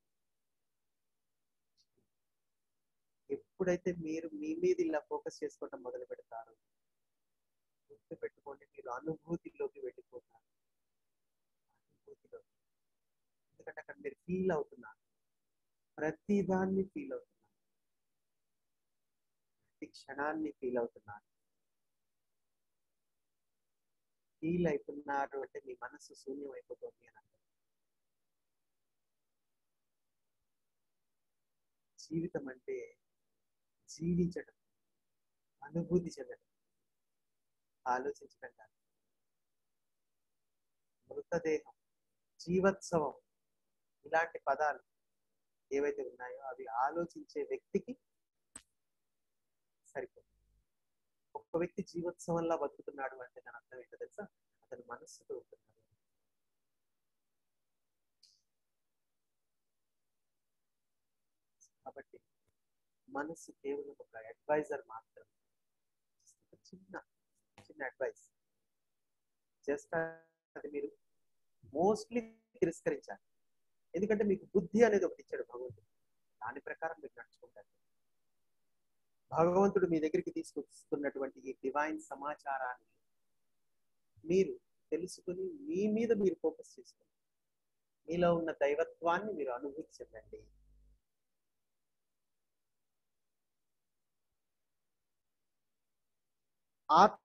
B: ఎప్పుడైతే మీరు మీ మీద ఇలా ఫోకస్ చేసుకోవడం మొదలు పెడతారు గుర్తు పెట్టుకోండి మీరు అనుభూతిలోకి వెళ్ళిపోతారు అనుభూతిలోకి ఎందుకంటే అక్కడ మీరు ఫీల్ అవుతున్నారు ప్రతి దాన్ని ఫీల్ అవుతున్నారు ప్రతి క్షణాన్ని ఫీల్ అవుతున్నారు ఫీల్ అవుతున్నారు అంటే మీ మనసు శూన్యం అయిపోతుంది అని అర్థం జీవితం అంటే జీవించడం అనుభూతి చెందడం ఆలోచించడం కాదు మృతదేహం జీవోత్సవం ఇలాంటి పదాలు ఏవైతే ఉన్నాయో అవి ఆలోచించే వ్యక్తికి సరిపోతుంది ఒక్క వ్యక్తి జీవోత్సవంలా బతుకుతున్నాడు అంటే దాని అర్థం ఏంటో తెలుసా అతను మనస్సుతో ఉంటున్నాడు కాబట్టి మనస్సు కేవలం ఒక అడ్వైజర్ మాత్రమే ఒక చిన్న చిన్న అడ్వైస్ జస్ట్ అది మీరు మోస్ట్లీ తిరస్కరించాలి ఎందుకంటే మీకు బుద్ధి అనేది ఒకటి ఇచ్చాడు భగవంతుడు దాని ప్రకారం మీరు నడుచుకుంటారు భగవంతుడు మీ దగ్గరికి తీసుకొస్తున్నటువంటి ఈ డివైన్ సమాచారాన్ని మీరు తెలుసుకుని మీ మీద మీరు ఫోకస్ చేసుకోండి మీలో ఉన్న దైవత్వాన్ని మీరు అనుభూతి చెందండి ఆత్మ